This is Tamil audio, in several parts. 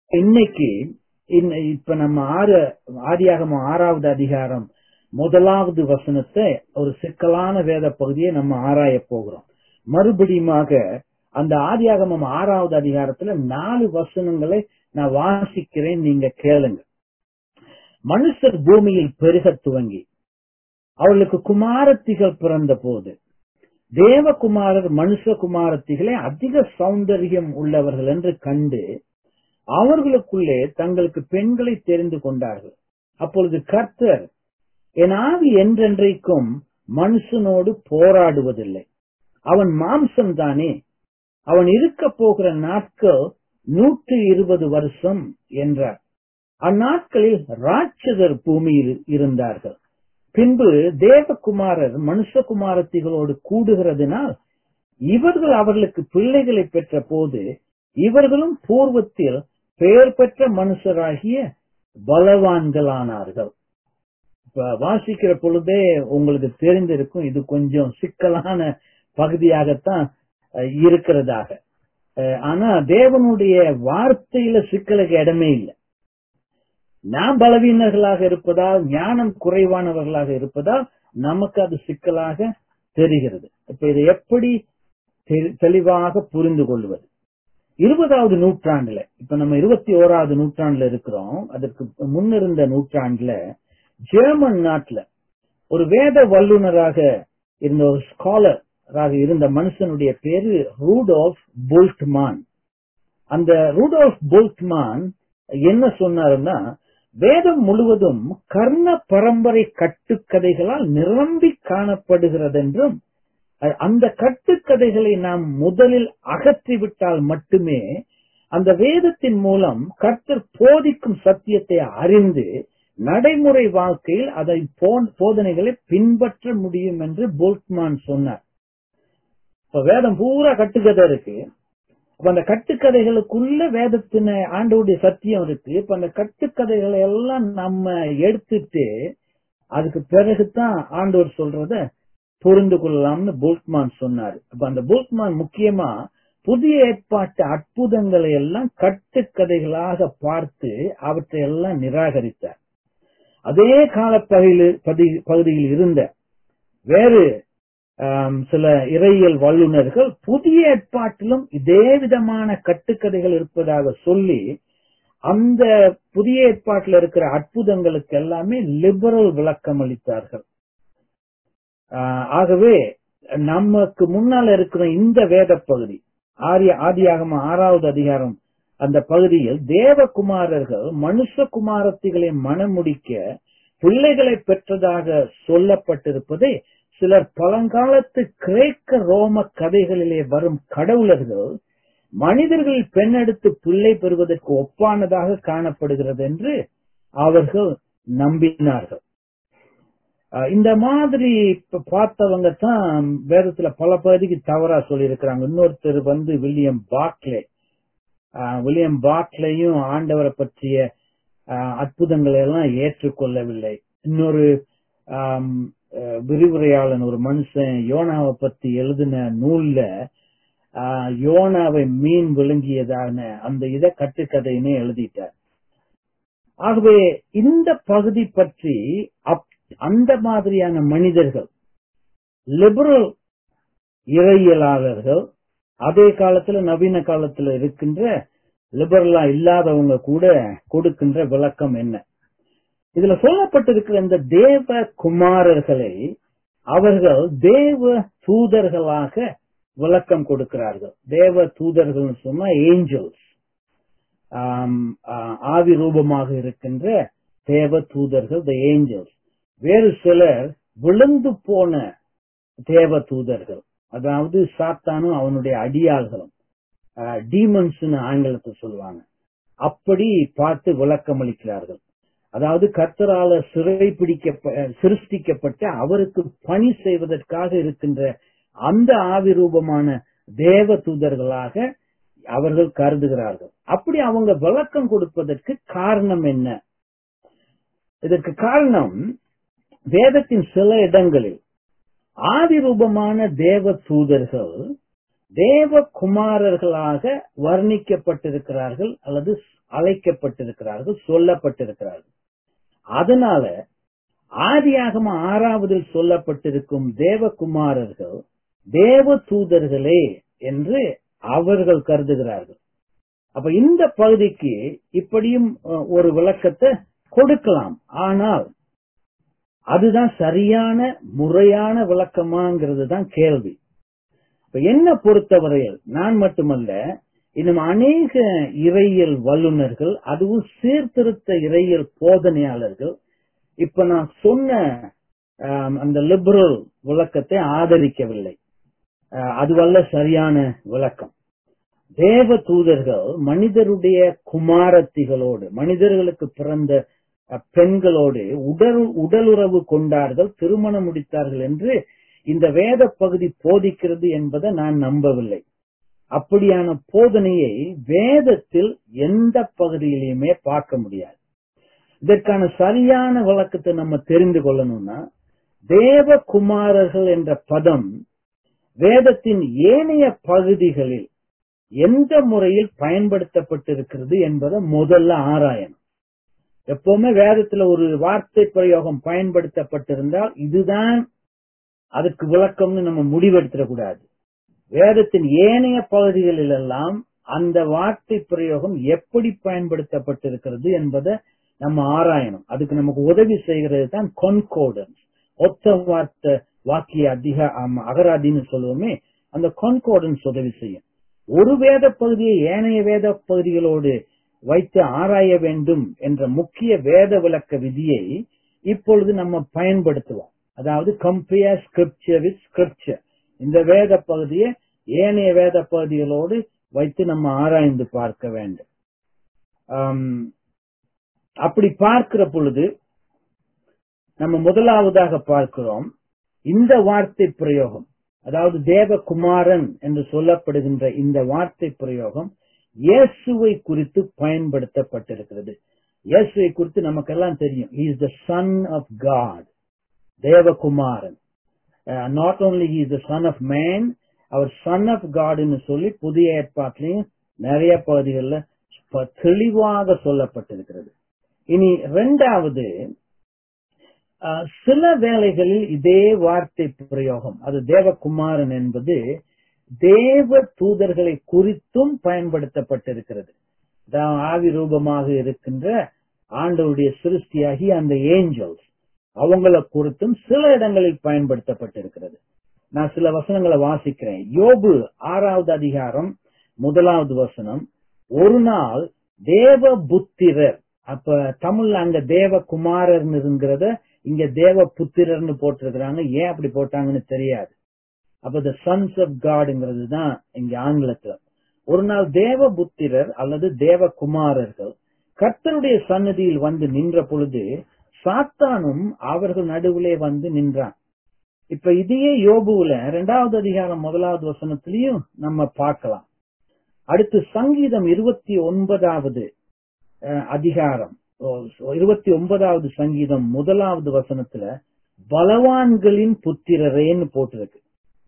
இன்னைக்கு இன்ன- இப்ப நம்ம ஆறு ஆதியாகம ஆறாவது அதிகாரம் முதலாவது வசனத்தை ஒரு சிக்கலான வேத பகுதியை நம்ம ஆராய போகிறோம் மறுபடியுமாக அந்த ஆதியாகமம் ஆறாவது அதிகாரத்துல நாலு வசனங்களை நான் வாசிக்கிறேன் நீங்க கேளுங்க மனுஷர் பூமியில் பெருகத் துவங்கி அவர்களுக்கு குமாரத்திகள் பிறந்த போது தேவகுமாரர் மனுஷ குமாரத்திகளை அதிக சௌந்தரியம் உள்ளவர்கள் என்று கண்டு அவர்களுக்குள்ளே தங்களுக்கு பெண்களை தெரிந்து கொண்டார்கள் அப்பொழுது கர்த்தர் என் ஆவி என்றென்றைக்கும் மனுஷனோடு போராடுவதில்லை அவன் மாம்சம் தானே அவன் இருக்க போகிற நாட்கள் நூற்றி இருபது வருஷம் என்றார் அந்நாட்களில் ராட்சதர் பூமியில் இருந்தார்கள் பின்பு தேவகுமாரர் மனுஷகுமாரத்திகளோடு கூடுகிறதினால் இவர்கள் அவர்களுக்கு பிள்ளைகளை பெற்ற போது இவர்களும் பூர்வத்தில் பெயர் பெற்ற மனுஷராகிய பலவான்களானார்கள் இப்ப வாசிக்கிற பொழுதே உங்களுக்கு தெரிந்திருக்கும் இது கொஞ்சம் சிக்கலான பகுதியாகத்தான் அஹ், இருக்கிறதாக அஹ், ஆனா தேவனுடைய வார்த்தையில சிக்கலுக்கு இடமே இல்லை நாம் பலவீனர்களாக இருப்பதால் ஞானம் குறைவானவர்களாக இருப்பதால் நமக்கு அது சிக்கலாக தெரிகிறது இப்ப இதை எப்படி தெ- தெளிவாக புரிந்து கொள்வது இருபதாவது நூற்றாண்டுல இப்ப நம்ம இருபத்தி ஓராவது நூற்றாண்டுல இருக்கிறோம் அதற்கு முன்னிருந்த நூற்றாண்டுல ஜெர்மன் நாட்டுல ஒரு வேத வல்லுனராக இருந்த ஒரு ஸ்காலராக இருந்த மனுஷனுடைய பேரு ரூடால்ஃப் போல்ட்மான் அந்த ரூடால்ஃப் போல்ட்மான் என்ன சொன்னாருன்னா வேதம் முழுவதும் கர்ண பரம்பரை கட்டுக்கதைகளால் நிரம்பி காணப்படுகிறதென்றும் அ- அந்த கட்டுக்கதைகளை நாம் முதலில் அகற்றிவிட்டால் மட்டுமே அந்த வேதத்தின் மூலம் கர்த்தர் போதிக்கும் சத்தியத்தை அறிந்து நடைமுறை வாழ்க்கையில் அதை போ- போதனைகளை பின்பற்ற முடியும் என்று போல்ட்மான் சொன்னார் இப்ப வேதம் பூரா கட்டுக்கதை இருக்கு அப்ப அந்த கட்டுக்கதைகளுக்குள்ள வேதத்தின ஆண்டவுடைய சத்தியம் இருக்கு இப்ப அந்த கட்டுக்கதைகளை எல்லாம் நம்ம எடுத்துட்டு அதுக்கு பிறகுதான் ஆண்டவர் சொல்றத புரிந்து கொள்ளலாம்னு போல்ட்மான் சொன்னாரு அப்ப அந்த போல்ட்மான் முக்கியமா புதிய ஏற்பாட்டு அற்புதங்களை எல்லாம் கட்டுக்கதைகளாக பார்த்து அவற்றை எல்லாம் நிராகரித்தார் அதே காலப்பகுதியில் பதி- பகுதியில் இருந்த வேறு ஆம், சில இறையியல் வல்லுநர்கள் புதிய ஏற்பாட்டிலும் இதே விதமான கட்டுக்கதைகள் இருப்பதாக சொல்லி அந்த புதிய ஏற்பாட்டில் இருக்கிற அற்புதங்களுக்கு எல்லாமே லிபரல் விளக்கம் அளித்தார்கள் ஆஹ், ஆகவே நமக்கு முன்னால் இருக்கிற இந்த வேத பகுதி ஆரிய ஆதியாகம ஆறாவது அதிகாரம் அந்த பகுதியில் தேவகுமாரர்கள் மனுஷகுமாரத்திகளை மணமுடிக்க பிள்ளைகளை பெற்றதாக சொல்லப்பட்டிருப்பதை சிலர் பழங்காலத்து கிரேக்க ரோம கதைகளிலே வரும் கடவுளர்கள் மனிதர்கள் பெண்ணெடுத்து பிள்ளை பெறுவதற்கு ஒப்பானதாக காணப்படுகிறது என்று அவர்கள் நம்பினார்கள் அஹ் இந்த மாதிரி இப்ப பார்த்தவங்க தான் வேதத்துல பல பகுதிக்கு தவறா சொல்லியிருக்கிறாங்க இன்னொருத்தர் வந்து வில்லியம் பாக்லே அஹ் வில்லியம் பாக்லேயும் ஆண்டவரை பற்றிய அஹ், அற்புதங்களை எல்லாம் ஏற்றுக்கொள்ளவில்லை இன்னொரு ஆம், அஹ், விரிவுரையாளன் ஒரு மனுஷன் யோனாவை பத்தி எழுதின நூல்ல ஆஹ், யோனாவை மீன் விழுங்கியதான அந்த இத கட்டுக்கதையினே எழுதிட்டார் ஆகவே இந்த பகுதி பற்றி அப்- அந்த மாதிரியான மனிதர்கள் லிபரல் இறையியலாளர்கள் அதே காலத்துல நவீன காலத்துல இருக்கின்ற லிபரலா இல்லாதவங்க கூட கொடுக்கின்ற விளக்கம் என்ன இதுல சொல்லப்பட்டிருக்கிற இந்த தேவ குமாரர்களை அவர்கள் தேவ தூதர்களாக விளக்கம் கொடுக்கிறார்கள் தேவ தூதர்கள் சொன்னா ஏஞ்சல்ஸ் ஆவி ரூபமாக இருக்கின்ற தேவ தூதர்கள் த ஏஞ்சல்ஸ் வேறு சிலர் விழுந்து போன தேவ தூதர்கள் அதாவது சாத்தானும் அவனுடைய அடியாள்களும் டீமன்ஸ் ஆங்கிலத்தை சொல்லுவாங்க அப்படி பார்த்து விளக்கம் அளிக்கிறார்கள் அதாவது கர்த்தரால சிறை பிடிக்க சிருஷ்டிக்கப்பட்ட அவருக்கு பணி செய்வதற்காக இருக்கின்ற அந்த ஆவி ரூபமான தேவ தூதர்களாக அவர்கள் கருதுகிறார்கள் அப்படி அவங்க விளக்கம் கொடுப்பதற்கு காரணம் என்ன இதற்கு காரணம் வேதத்தின் சில இடங்களில் ஆதி ரூபமான தேவ தூதர்கள் தேவ குமாரர்களாக வர்ணிக்கப்பட்டிருக்கிறார்கள் அல்லது அழைக்கப்பட்டிருக்கிறார்கள் சொல்லப்பட்டிருக்கிறார்கள் அதனால ஆதியாகம ஆறாவதில் சொல்லப்பட்டிருக்கும் தேவகுமாரர்கள் தேவ தூதர்களே என்று அவர்கள் கருதுகிறார்கள் அப்ப இந்த பகுதிக்கு இப்படியும் அஹ், ஒரு விளக்கத்தை கொடுக்கலாம் ஆனால் அதுதான் சரியான முறையான விளக்கமாங்கிறது தான் கேள்வி இப்ப என்ன பொறுத்தவரையில் நான் மட்டுமல்ல இன்னும் அநேக இறையியல் வல்லுநர்கள் அதுவும் சீர்திருத்த இறையியல் போதனையாளர்கள் இப்ப நான் சொன்ன ஆம், அந்த லிபரல் விளக்கத்தை ஆதரிக்கவில்லை அஹ், அதுவல்ல சரியான விளக்கம் தேவ தூதர்கள் மனிதருடைய குமாரத்திகளோடு மனிதர்களுக்கு பிறந்த அஹ், பெண்களோடு உடல் உடலுறவு கொண்டார்கள் திருமணம் முடித்தார்கள் என்று இந்த வேத பகுதி போதிக்கிறது என்பதை நான் நம்பவில்லை அப்படியான போதனையை வேதத்தில் எந்த பகுதியிலையுமே பார்க்க முடியாது இதற்கான சரியான விளக்கத்தை நம்ம தெரிந்து கொள்ளணும்னா தேவகுமாரர்கள் என்ற பதம் வேதத்தின் ஏனைய பகுதிகளில் எந்த முறையில் பயன்படுத்தப்பட்டிருக்கிறது என்பதை முதல்ல ஆராயணும் எப்பவுமே வேதத்துல ஒரு வார்த்தை பிரயோகம் பயன்படுத்தப்பட்டிருந்தால் இதுதான் அதுக்கு விளக்கம்னு நம்ம முடிவெடுத்துடக்கூடாது வேதத்தின் ஏனைய பகுதிகளில் எல்லாம் அந்த வார்த்தை பிரயோகம் எப்படி பயன்படுத்தப்பட்டிருக்கிறது என்பதை நம்ம ஆராயணும் அதுக்கு நமக்கு உதவி செய்கிறது தான் கொன்கோடன்ஸ் ஒத்த வார்த்தை வாக்கிய அதிக ஆம், அகராதின்னு சொல்லுவோமே அந்த கொன்கோடன்ஸ் உதவி செய்யும் ஒரு வேத பகுதியை ஏனைய வேத பகுதிகளோடு வைத்து ஆராய வேண்டும் என்ற முக்கிய வேத விளக்க விதியை இப்பொழுது நம்ம பயன்படுத்துவோம் அதாவது கம்பேர் ஸ்கிரிப்சர் வித் ஸ்கிரிப்சர் இந்த வேத பகுதியை ஏனைய வேத பகுதிகளோடு வைத்து நம்ம ஆராய்ந்து பார்க்க வேண்டும் ஆம், அப்படி பார்க்கிற பொழுது நம்ம முதலாவதாக பார்க்கிறோம் இந்த வார்த்தை பிரயோகம் அதாவது தேவகுமாரன் என்று சொல்லப்படுகின்ற இந்த வார்த்தை பிரயோகம் இயேசுவை குறித்து பயன்படுத்தப்பட்டிருக்கிறது இயேசுவை குறித்து நமக்கெல்லாம் தெரியும் is the son of God தேவகுமாரன் not only is the son of man அவர் சன் ஆஃப் காட்னு சொல்லி புதிய ஏற்பாட்டிலையும் நிறைய பகுதிகளில் ப- தெளிவாக சொல்லப்பட்டிருக்கிறது இனி இரண்டாவது அஹ், சில வேளைகளில் இதே வார்த்தை பிரயோகம் அது தேவகுமாரன் என்பது தேவ தூதர்களை குறித்தும் பயன்படுத்தப்பட்டிருக்கிறது அதாவது ஆவி ரூபமாக இருக்கின்ற ஆண்டவருடைய சிருஷ்டியாகி அந்த ஏஞ்சல்ஸ் அவங்கள குறித்தும் சில இடங்களில் பயன்படுத்தப்பட்டிருக்கிறது நான் சில வசனங்களை வாசிக்கிறேன் யோபு ஆறாவது அதிகாரம் முதலாவது வசனம் ஒரு நாள் தேவ புத்திரர் அப்ப தமிழ்ல அங்க தேவ குமாரர்ங்கிறத இங்க தேவ புத்திரர்னு போட்டிருக்கிறாங்க ஏன் அப்படி போட்டாங்கன்னு தெரியாது அப்ப த சன்ஸ் ஆஃப் காட்ங்கிறது தான் இங்க ஆங்கிலத்துல ஒரு நாள் தேவ புத்திரர் அல்லது தேவ குமாரர்கள் கர்த்தருடைய சன்னதியில் வந்து நின்ற பொழுது சாத்தானும் அவர்கள் நடுவிலே வந்து நின்றான் இப்ப இதையே யோபுல இரண்டாவது அதிகாரம் முதலாவது வசனத்திலையும் நம்ம பார்க்கலாம் அடுத்து சங்கீதம் இருபத்தி ஒன்பதாவது அஹ், அதிகாரம் இருபத்தி ஒன்பதாவது சங்கீதம் முதலாவது வசனத்துல பலவான்களின் புத்திரரேன்னு போட்டிருக்கு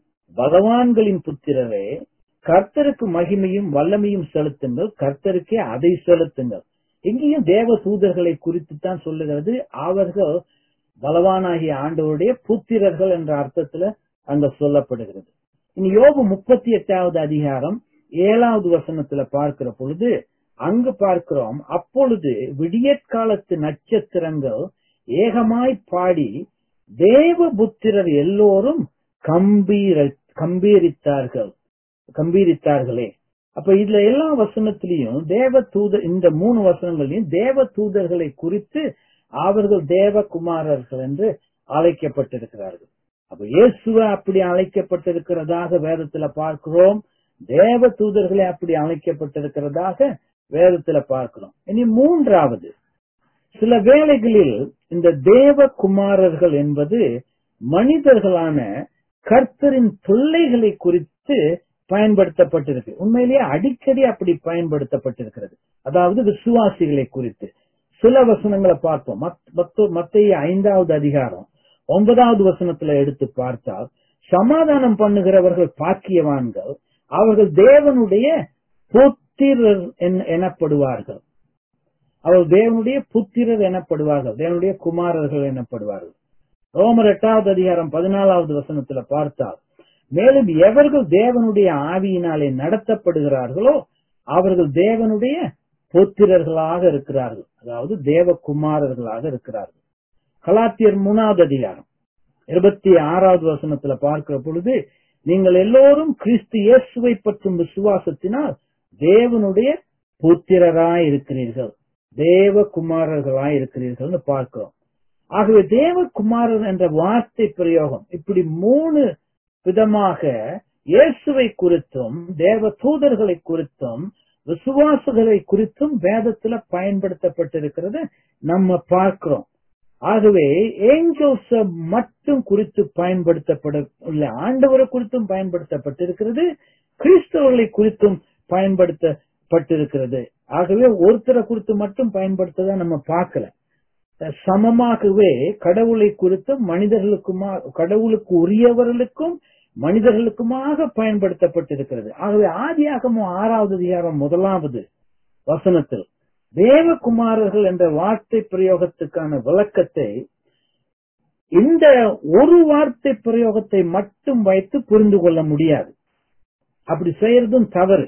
பகவான்களின் புத்திரரே கர்த்தருக்கு மகிமையும் வல்லமையும் செலுத்துங்கள் கர்த்தருக்கே அதை செலுத்துங்கள் இங்கேயும் தேவ தூதர்களை குறித்து தான் சொல்லுகிறது அவர்கள் பலவானாகிய ஆண்டவருடைய புத்திரர்கள் என்ற அர்த்தத்துல அங்க சொல்லப்படுகிறது இனி யோபு முப்பத்தி எட்டாவது அதிகாரம் ஏழாவது வசனத்துல பார்க்கிற பொழுது அங்கு பார்க்கிறோம் அப்பொழுது விடியற்காலத்து நட்சத்திரங்கள் ஏகமாய் பாடி தேவ புத்திரர் எல்லோரும் கம்பீர கம்பீரித்தார்கள் கம்பீரித்தார்களே அப்ப இதுல எல்லா வசனத்திலையும் தேவ தூதர் இந்த மூணு வசனங்களையும் தேவ தூதர்களை குறித்து அவர்கள் தேவகுமாரர்கள் என்று அழைக்கப்பட்டிருக்கிறார்கள் அப்ப இயேசுவ அப்படி அழைக்கப்பட்டிருக்கிறதாக வேதத்துல பார்க்கிறோம் தேவ தூதர்களை அப்படி அழைக்கப்பட்டிருக்கிறதாக வேதத்துல பார்க்கிறோம் இனி மூன்றாவது சில வேளைகளில் இந்த தேவ குமாரர்கள் என்பது மனிதர்களான கர்த்தரின் பிள்ளைகளை குறித்து பயன்படுத்தப்பட்டிருக்கு உண்மையிலேயே அடிக்கடி அப்படி பயன்படுத்தப்பட்டிருக்கிறது அதாவது விசுவாசிகளை குறித்து சில வசனங்களை பார்ப்போம் மத்திய ஐந்தாவது அதிகாரம் ஒன்பதாவது வசனத்துல எடுத்து பார்த்தால் சமாதானம் பண்ணுகிறவர்கள் பாக்கியவான்கள் அவர்கள் தேவனுடைய புத்திரர் எனப்படுவார்கள் அவர் தேவனுடைய புத்திரர் எனப்படுவார்கள் தேவனுடைய குமாரர்கள் எனப்படுவார்கள் ரோமர் எட்டாவது அதிகாரம் பதினாலாவது வசனத்துல பார்த்தால் மேலும் எவர்கள் தேவனுடைய ஆவியினாலே நடத்தப்படுகிறார்களோ அவர்கள் தேவனுடைய புத்திரர்களாக இருக்கிறார்கள் அதாவது தேவகுமாரர்களாக இருக்கிறார்கள் கலாத்தியர் மூணாவது அதிகாரம் இருபத்தி ஆறாவது வசனத்துல பார்க்கிற பொழுது நீங்கள் எல்லோரும் கிறிஸ்து இயேசுவை பற்றும் விசுவாசத்தினால் தேவனுடைய புத்திரராய் இருக்கிறீர்கள் தேவ குமாரர்களாய் இருக்கிறீர்கள் பார்க்கிறோம் ஆகவே தேவகுமாரர் என்ற வார்த்தை பிரயோகம் இப்படி மூணு விதமாக இயேசுவை குறித்தும் தேவ தூதர்களை குறித்தும் விசுவாசுகளை குறித்தும் வேதத்துல பயன்படுத்தப்பட்டிருக்கிறது நம்ம பார்க்கிறோம் ஆகவே ஏஞ்சல்ஸ் மட்டும் குறித்து பயன்படுத்தப்படவில்லை ஆண்டவரை குறித்தும் பயன்படுத்தப்பட்டிருக்கிறது கிறிஸ்தவர்களை குறித்தும் பயன்படுத்தப்பட்டிருக்கிறது ஆகவே ஒருத்தரை குறித்து மட்டும் பயன்படுத்தத நம்ம பார்க்கல சமமாகவே கடவுளை குறித்தும் மனிதர்களுக்குமா கடவுளுக்கு உரியவர்களுக்கும் மனிதர்களுக்குமாக பயன்படுத்தப்பட்டிருக்கிறது ஆகவே ஆதியாகமும் ஆறாவது அதிகாரம் முதலாவது வசனத்தில் தேவகுமாரர்கள் என்ற வார்த்தை பிரயோகத்துக்கான விளக்கத்தை இந்த ஒரு வார்த்தை பிரயோகத்தை மட்டும் வைத்து புரிந்து கொள்ள முடியாது அப்படி செய்யறதும் தவறு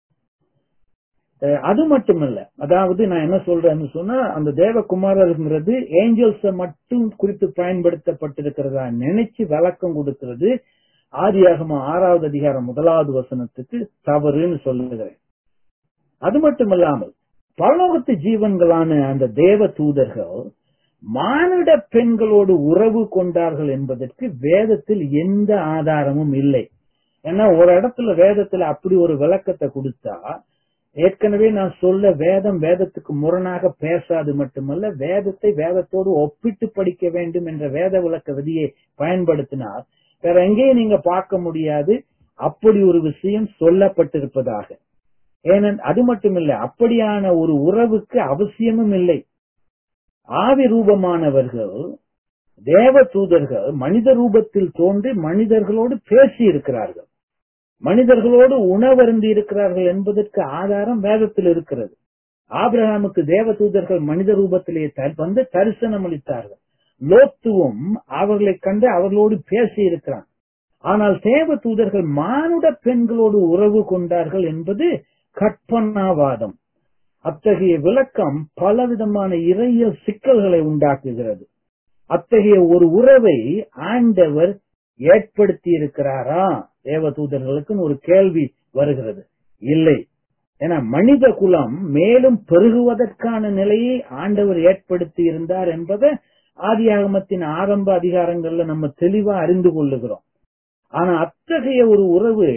அது மட்டுமல்ல அதாவது நான் என்ன சொல்றேன்னு சொன்னா அந்த தேவகுமாரருங்கிறது ஏஞ்சல்ஸ மட்டும் குறித்து பயன்படுத்தப்பட்டிருக்கிறதா நினைச்சு விளக்கம் கொடுக்கிறது ஆதியாகம ஆறாவது அதிகாரம் முதலாவது வசனத்துக்கு தவறுன்னு சொல்லுகிறேன் அது மட்டுமல்லாமல் பரலோகத்து ஜீவன்களான அந்த தேவ தூதர்கள் மானிட பெண்களோடு உறவு கொண்டார்கள் என்பதற்கு வேதத்தில் எந்த ஆதாரமும் இல்லை ஏன்னா ஒரு இடத்துல வேதத்துல அப்படி ஒரு விளக்கத்தை கொடுத்தா ஏற்கனவே நான் சொல்ல வேதம் வேதத்துக்கு முரணாக பேசாது மட்டுமல்ல வேதத்தை வேதத்தோடு ஒப்பிட்டு படிக்க வேண்டும் என்ற வேத விளக்க விதியை பயன்படுத்தினால் வேற எங்கேயும் நீங்க பார்க்க முடியாது அப்படி ஒரு விஷயம் சொல்லப்பட்டிருப்பதாக ஏனென் அது மட்டுமில்லை அப்படியான ஒரு உறவுக்கு அவசியமும் இல்லை ஆவி ரூபமானவர்கள் தேவ தூதர்கள் மனித ரூபத்தில் தோன்றி மனிதர்களோடு பேசி இருக்கிறார்கள் மனிதர்களோடு உணவருந்தி இருக்கிறார்கள் என்பதற்கு ஆதாரம் வேதத்தில் இருக்கிறது ஆபிரகாமுக்கு தேவ தூதர்கள் மனித ரூபத்திலே வந்து தரிசனம் அளித்தார்கள் லோத்துவும் அவர்களை கண்டு அவர்களோடு பேசி இருக்கிறான் ஆனால் தேவ தூதர்கள் மானுட பெண்களோடு உறவு கொண்டார்கள் என்பது கற்பனாவாதம் அத்தகைய விளக்கம் பலவிதமான இறையியல் சிக்கல்களை உண்டாக்குகிறது அத்தகைய ஒரு உறவை ஆண்டவர் ஏற்படுத்தி இருக்கிறாரா தேவ தூதர்களுக்குன்னு ஒரு கேள்வி வருகிறது இல்லை ஏன்னா மனித குலம் மேலும் பெருகுவதற்கான நிலையை ஆண்டவர் ஏற்படுத்தி இருந்தார் என்பதை ஆதியாகமத்தின் ஆரம்ப அதிகாரங்கள்ல நம்ம தெளிவா அறிந்து கொள்ளுகிறோம் ஆனா அத்தகைய ஒரு உறவு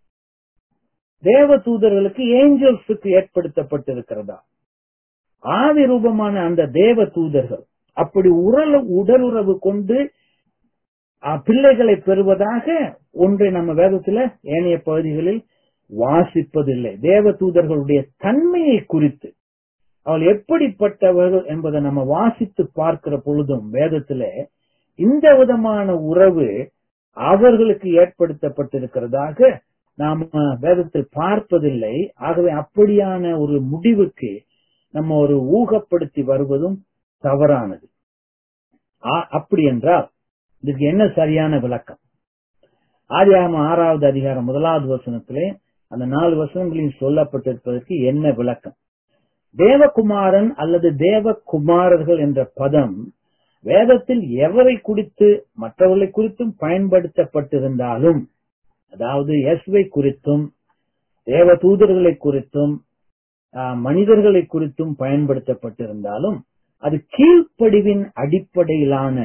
தேவ தூதர்களுக்கு ஏஞ்சல்ஸுக்கு ஏற்படுத்தப்பட்டிருக்கிறதா ஆவி ரூபமான அந்த தேவ தூதர்கள் அப்படி உரல் உடலுறவு கொண்டு பிள்ளைகளை பெறுவதாக ஒன்றை நம்ம வேதத்துல ஏனைய பகுதிகளில் வாசிப்பதில்லை தேவ தூதர்களுடைய தன்மையை குறித்து அவள் எப்படிப்பட்டவர்கள் என்பதை நம்ம வாசித்து பார்க்கிற பொழுதும் வேதத்துல இந்த விதமான உறவு அவர்களுக்கு ஏற்படுத்தப்பட்டிருக்கிறதாக நாம வேதத்தில் பார்ப்பதில்லை ஆகவே அப்படியான ஒரு முடிவுக்கு நம்ம ஒரு ஊகப்படுத்தி வருவதும் தவறானது அப்படி என்றால் இதுக்கு என்ன சரியான விளக்கம் ஆதியாகம ஆறாவது அதிகாரம் முதலாவது வசனத்திலே அந்த நாலு வசனங்களையும் சொல்லப்பட்டிருப்பதற்கு என்ன விளக்கம் தேவகுமாரன் அல்லது தேவகுமாரர்கள் என்ற பதம் வேதத்தில் எவரை குறித்து மற்றவர்களை குறித்தும் பயன்படுத்தப்பட்டிருந்தாலும் அதாவது எஸ்வை குறித்தும் தேவ தூதர்களை குறித்தும் மனிதர்களை குறித்தும் பயன்படுத்தப்பட்டிருந்தாலும் அது கீழ்ப்படிவின் அடிப்படையிலான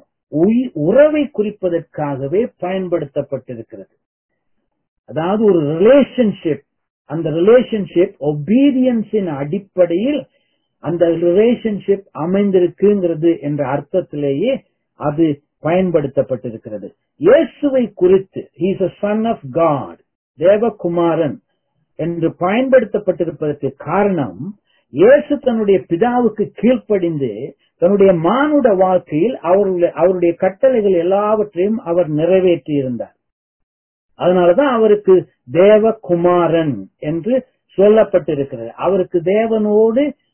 உறவை குறிப்பதற்காகவே பயன்படுத்தப்பட்டிருக்கிறது அதாவது ஒரு ரிலேஷன்ஷிப் அந்த ரிலேஷன்ஷிப் ஒபீடியன்ஸின் அடிப்படையில் அந்த ரிலேஷன்ஷிப் அமைந்திருக்குங்கிறது என்ற அர்த்தத்திலேயே அது பயன்படுத்தப்பட்டிருக்கிறது இயேசுவை குறித்து he's a son of God தேவகுமாரன் என்று பயன்படுத்தப்பட்டிருப்பதற்கு காரணம் இயேசு தன்னுடைய பிதாவுக்கு கீழ்ப்படிந்து தன்னுடைய மானுட வாழ்க்கையில் அவருடைய அவருடைய கட்டளைகள் எல்லாவற்றையும் அவர் நிறைவேற்றி இருந்தார் அதனாலதான் அவருக்கு தேவகுமாரன் என்று சொல்லப்பட்டிருக்கிறது அவருக்கு தேவனோடு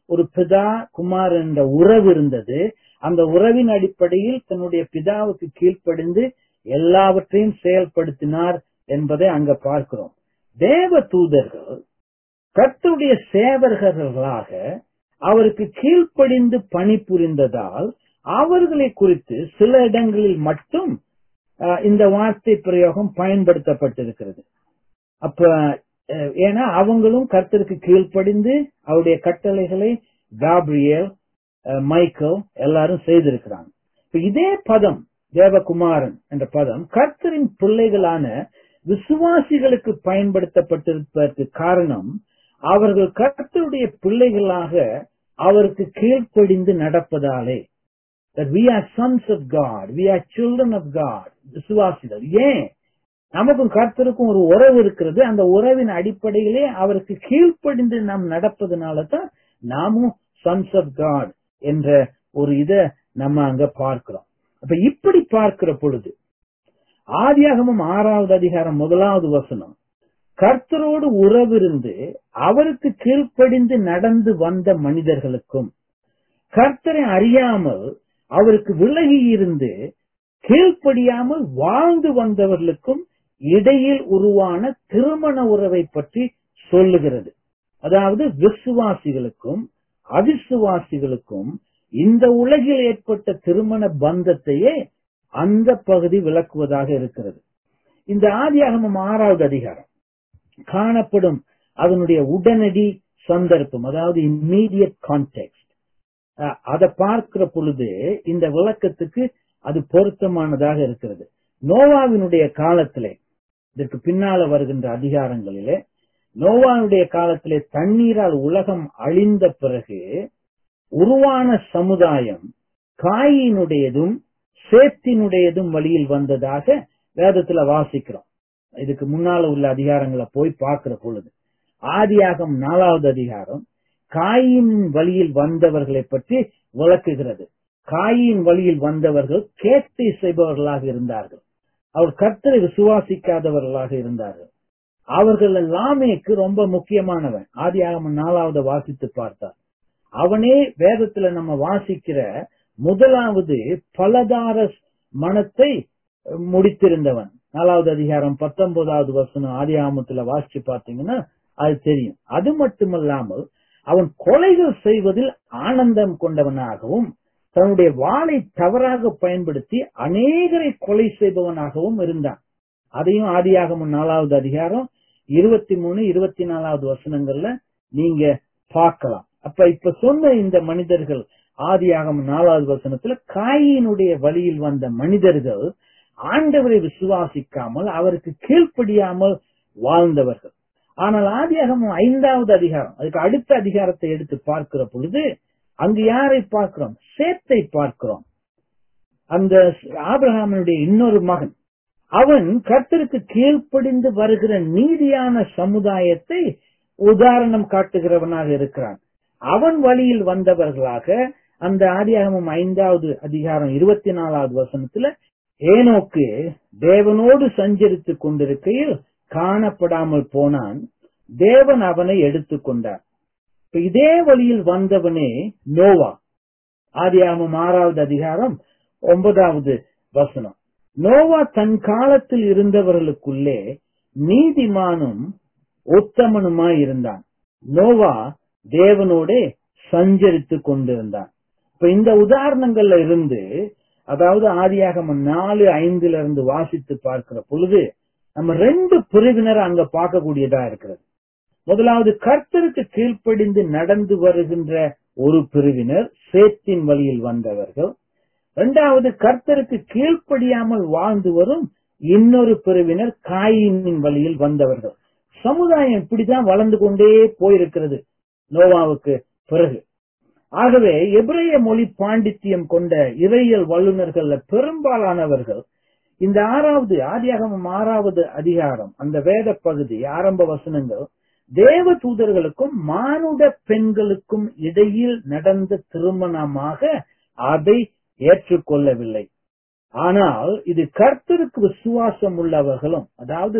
ஒரு பிதா குமார் என்ற உறவு இருந்தது அந்த உறவின் அடிப்படையில் தன்னுடைய பிதாவுக்கு கீழ்ப்படிந்து எல்லாவற்றையும் செயல்படுத்தினார் என்பதை அங்க பார்க்கிறோம் தேவ தூதர்கள் கர்த்தருடைய சேவர்களாக அவருக்கு கீழ்ப்படிந்து பணிபுரிந்ததால் அவர்களை குறித்து சில இடங்களில் மட்டும் அஹ், இந்த வார்த்தை பிரயோகம் பயன்படுத்தப்பட்டிருக்கிறது அப்ப அஹ், ஏன்னா அவங்களும் கர்த்தருக்கு கீழ்ப்படிந்து அவருடைய கட்டளைகளை காப்ரியல் அஹ், மைக்கேல் எல்லாரும் செய்திருக்கிறாங்க இப்ப இதே பதம் தேவகுமாரன் என்ற பதம் கர்த்தரின் பிள்ளைகளான விசுவாசிகளுக்கு பயன்படுத்தப்பட்டிருப்பதற்கு காரணம் அவர்கள் கர்த்தருடைய பிள்ளைகளாக அவருக்கு கீழ்ப்படிந்து நடப்பதாலே that we are sons of God, we are children of God, விசுவாசிகள் ஏன் நமக்கும் கர்த்தருக்கும் ஒரு உறவு இருக்கிறது அந்த உறவின் அடிப்படையிலே அவருக்கு கீழ்ப்படிந்து நாம் நடப்பதனால தான் நாமும் sons of God என்ற ஒரு இத நம்ம அங்க பார்க்கிறோம் அப்ப இப்படி பார்க்கிற பொழுது ஆதியாகமம் ஆறாவது அதிகாரம் முதலாவது வசனம் கர்த்தரோடு உறவிருந்து அவருக்கு கீழ்ப்படிந்து நடந்து வந்த மனிதர்களுக்கும் கர்த்தரை அறியாமல் அவருக்கு விலகி இருந்து கீழ்ப்படியாமல் வாழ்ந்து வந்தவர்களுக்கும் இடையில் உருவான திருமண உறவை பற்றி சொல்லுகிறது அதாவது விசுவாசிகளுக்கும் அவிசுவாசிகளுக்கும் இந்த உலகில் ஏற்பட்ட திருமண பந்தத்தையே அந்த பகுதி விளக்குவதாக இருக்கிறது இந்த ஆதியாகமம் ஆறாவது அதிகாரம் காணப்படும் அதனுடைய உடனடி சந்தர்ப்பம் அதாவது இம்மீடியட் கான்டெக்ட் அதை பார்க்கிற பொழுது இந்த விளக்கத்துக்கு அது பொருத்தமானதாக இருக்கிறது நோவாவினுடைய காலத்திலே இதற்கு பின்னால வருகின்ற அதிகாரங்களிலே நோவானுடைய காலத்திலே தண்ணீரால் உலகம் அழிந்த பிறகு உருவான சமுதாயம் காயினுடையதும் சேத்தினுடையதும் வழியில் வந்ததாக வேதத்துல வாசிக்கிறோம் இதுக்கு முன்னால உள்ள அதிகாரங்களை போய் பார்க்கிற பொழுது ஆதியாகம் நாலாவது அதிகாரம் காயின் வழியில் வந்தவர்களை பற்றி விளக்குகிறது காயின் வழியில் வந்தவர்கள் கேட்டை செய்பவர்களாக இருந்தார்கள் அவர் கர்த்தரை விசுவாசிக்காதவர்களாக இருந்தார்கள் அவர்கள் லாமேக்கு ரொம்ப முக்கியமானவன் ஆதியாகமம் நாலாவது வாசித்து பார்த்தார் அவனே வேதத்துல நம்ம வாசிக்கிற முதலாவது பலதார மனத்தை முடித்திருந்தவன் நாலாவது அதிகாரம் பத்தொன்பதாவது வசனம் ஆதியாகமத்துல வாசிச்சு பார்த்தீங்கன்னா அது தெரியும் அது மட்டுமல்லாமல் அவன் கொலைகள் செய்வதில் ஆனந்தம் கொண்டவனாகவும் தன்னுடைய வாளை தவறாக பயன்படுத்தி அநேகரை கொலை செய்பவனாகவும் இருந்தான் அதையும் ஆதியாகமும் நாலாவது அதிகாரம் இருபத்தி மூணு இருபத்தி நாலாவது வசனங்கள்ல நீங்க பார்க்கலாம் அப்ப இப்ப சொன்ன இந்த மனிதர்கள் ஆதியாகம் நாலாவது வசனத்துல காயினுடைய வழியில் வந்த மனிதர்கள் ஆண்டவரை விசுவாசிக்காமல் அவருக்கு கீழ்ப்படியாமல் வாழ்ந்தவர்கள் ஆனால் ஆதியாகமம் ஐந்தாவது அதிகாரம் அதுக்கு அடுத்த அதிகாரத்தை எடுத்து பார்க்கிற பொழுது அங்கு யாரை பார்க்கிறோம் சேத்தை பார்க்கிறோம் அந்த ஆபிரகாமனுடைய இன்னொரு மகன் அவன் கர்த்தருக்கு கீழ்ப்படிந்து வருகிற நீதியான சமுதாயத்தை உதாரணம் காட்டுகிறவனாக இருக்கிறான் அவன் வழியில் வந்தவர்களாக அந்த ஆதியாகமம் ஐந்தாவது அதிகாரம் இருபத்தி நாலாவது வசனத்துல ஏனோக்கு தேவனோடு சஞ்சரித்துக் கொண்டிருக்கையில் காணப்படாமல் போனான் தேவன் அவனை எடுத்துக்கொண்டார் இதே வழியில் வந்தவனே நோவா ஆதியாகமம் ஆறாவது அதிகாரம் ஒன்பதாவது வசனம் நோவா தன் காலத்தில் இருந்தவர்களுக்குள்ளே நீதிமானும் உத்தமனுமாய் இருந்தான் நோவா தேவனோட சஞ்சரித்துக் கொண்டிருந்தான் இப்ப இந்த உதாரணங்கள்ல இருந்து அதாவது ஆதியாகம நாலு ஐந்துல இருந்து வாசித்து பார்க்கிற பொழுது நம்ம ரெண்டு பிரிவினர் அங்க பார்க்கக்கூடியதா இருக்கிறது முதலாவது கர்த்தருக்கு கீழ்ப்படிந்து நடந்து வருகின்ற ஒரு பிரிவினர் சேத்தின் வழியில் வந்தவர்கள் இரண்டாவது கர்த்தருக்கு கீழ்ப்படியாமல் வாழ்ந்து வரும் இன்னொரு பிரிவினர் காயினின் வழியில் வந்தவர்கள் சமுதாயம் இப்படிதான் வளர்ந்து கொண்டே போயிருக்கிறது நோவாவுக்கு பிறகு ஆகவே எபிரேய மொழி பாண்டித்தியம் கொண்ட இறையியல் வல்லுநர்கள் பெரும்பாலானவர்கள் இந்த ஆறாவது ஆதியாகமம் ஆறாவது அதிகாரம் அந்த வேத பகுதி ஆரம்ப வசனங்கள் தேவ தூதர்களுக்கும் மானுட பெண்களுக்கும் இடையில் நடந்த திருமணமாக அதை ஏற்றுக்கொள்ளவில்லை ஆனால் இது கர்த்தருக்கு விசுவாசம் உள்ளவர்களும் அதாவது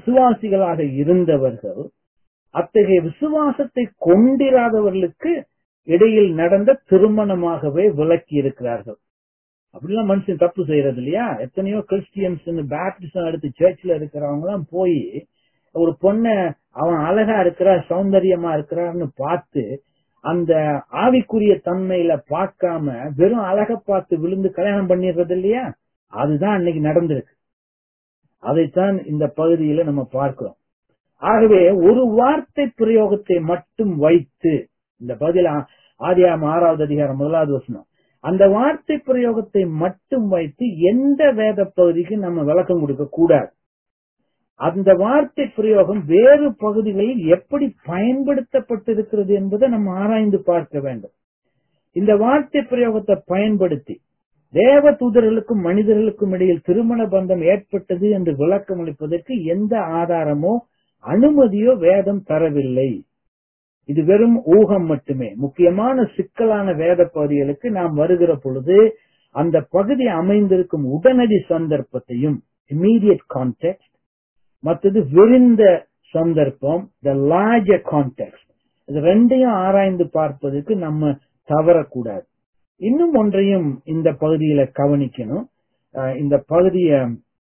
அவிசுவாசிகளாக இருந்தவர்கள் அத்தகைய விசுவாசத்தை கொண்டிராதவர்களுக்கு இடையில் நடந்த திருமணமாகவே விளக்கி இருக்கிறார்கள் அப்படிலாம் மனுஷன் தப்பு செய்யறது இல்லையா எத்தனையோ கிறிஸ்டியன்ஸ் பேப்டிசம் எடுத்து சர்ச்சில் இருக்கிறவங்க எல்லாம் போய் ஒரு பொண்ண அவன் அழகா இருக்கிறா சௌந்தரியமா இருக்கிறான்னு பார்த்து அந்த ஆவிக்குரிய தன்மையில பார்க்காம வெறும் அழக பார்த்து விழுந்து கல்யாணம் பண்ணிடுறது இல்லையா அதுதான் அன்னைக்கு நடந்திருக்கு அதைத்தான் இந்த பகுதியில நம்ம பார்க்கிறோம் ஆகவே ஒரு வார்த்தை பிரயோகத்தை மட்டும் வைத்து இந்த பகுதியில ஆதியாம் ஆறாவது அதிகாரம் முதலாவது வசனம் அந்த வார்த்தை பிரயோகத்தை மட்டும் வைத்து எந்த வேத பகுதிக்கு நம்ம விளக்கம் கொடுக்க கூடாது அந்த வார்த்தை பிரயோகம் வேறு பகுதிகளில் எப்படி பயன்படுத்தப்பட்டிருக்கிறது என்பதை நம்ம ஆராய்ந்து பார்க்க வேண்டும் இந்த வார்த்தை பிரயோகத்தை பயன்படுத்தி தேவ தூதர்களுக்கும் மனிதர்களுக்கும் இடையில் திருமண பந்தம் ஏற்பட்டது என்று விளக்கம் அளிப்பதற்கு எந்த ஆதாரமோ அனுமதியோ வேதம் தரவில்லை இது வெறும் ஊகம் மட்டுமே முக்கியமான சிக்கலான வேத பகுதிகளுக்கு நாம் வருகிற பொழுது அந்த பகுதி அமைந்திருக்கும் உடனடி சந்தர்ப்பத்தையும் இம்மீடியட் கான்டெக்ட் மற்றது விரிந்த சந்தர்ப்பம் த லார்ஜர் கான்டெக்ட் இது ரெண்டையும் ஆராய்ந்து பார்ப்பதற்கு நம்ம தவறக்கூடாது இன்னும் ஒன்றையும் இந்த பகுதியில கவனிக்கணும் இந்த பகுதியை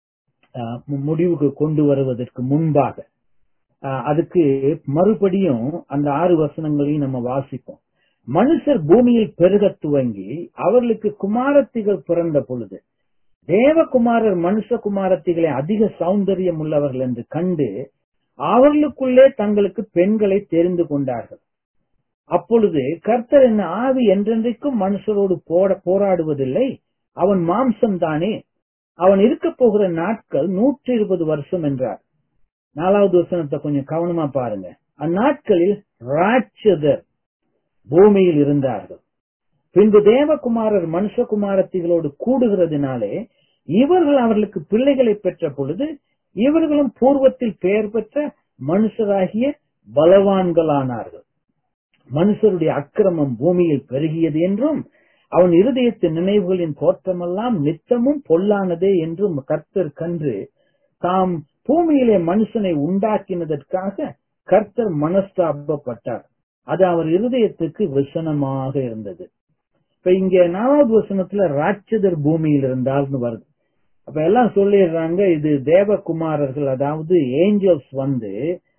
முடிவுக்கு கொண்டு வருவதற்கு முன்பாக அதுக்கு மறுபடியும் அந்த ஆறு வசனங்களையும் நம்ம வாசிப்போம் மனுஷர் பூமியில் பெருக துவங்கி அவர்களுக்கு குமாரத்திகள் பிறந்த பொழுது தேவகுமாரர் மனுஷ குமாரத்திகளை அதிக சௌந்தரியம் உள்ளவர்கள் என்று கண்டு அவர்களுக்குள்ளே தங்களுக்கு பெண்களை தெரிந்து கொண்டார்கள் அப்பொழுது கர்த்தர் என்ன ஆவி என்றென்றைக்கும் மனுஷரோடு போட போராடுவதில்லை அவன் மாம்சம் தானே அவன் இருக்க போகிற நாட்கள் நூற்றி இருபது வருஷம் என்றார் நாலாவது வசனத்தை கொஞ்சம் கவனமா பாருங்க அந்நாட்களில் ராட்சதர் பூமியில் இருந்தார்கள் பின்பு தேவகுமாரர் மனுஷகுமாரத்திகளோடு கூடுகிறதுனாலே இவர்கள் அவர்களுக்கு பிள்ளைகளை பெற்ற பொழுது இவர்களும் பூர்வத்தில் பெயர் பெற்ற மனுஷராகிய பலவான்களானார்கள் மனுஷருடைய அக்கிரமம் பூமியில் பெருகியது என்றும் அவன் இருதயத்தின் நினைவுகளின் தோற்றமெல்லாம் நித்தமும் பொல்லானதே என்றும் கர்த்தர் கன்று தாம் பூமியிலே மனுஷனை உண்டாக்கினதற்காக கர்த்தர் மனஸ்தாபப்பட்டார் அது அவர் இருதயத்துக்கு விசனமாக இருந்தது இப்ப இங்க நாலாவது வசனத்துல ராட்சதர் பூமியில் இருந்தார்னு வருது அப்ப எல்லாம் சொல்லிடுறாங்க இது தேவகுமாரர்கள் அதாவது ஏஞ்சல்ஸ் வந்து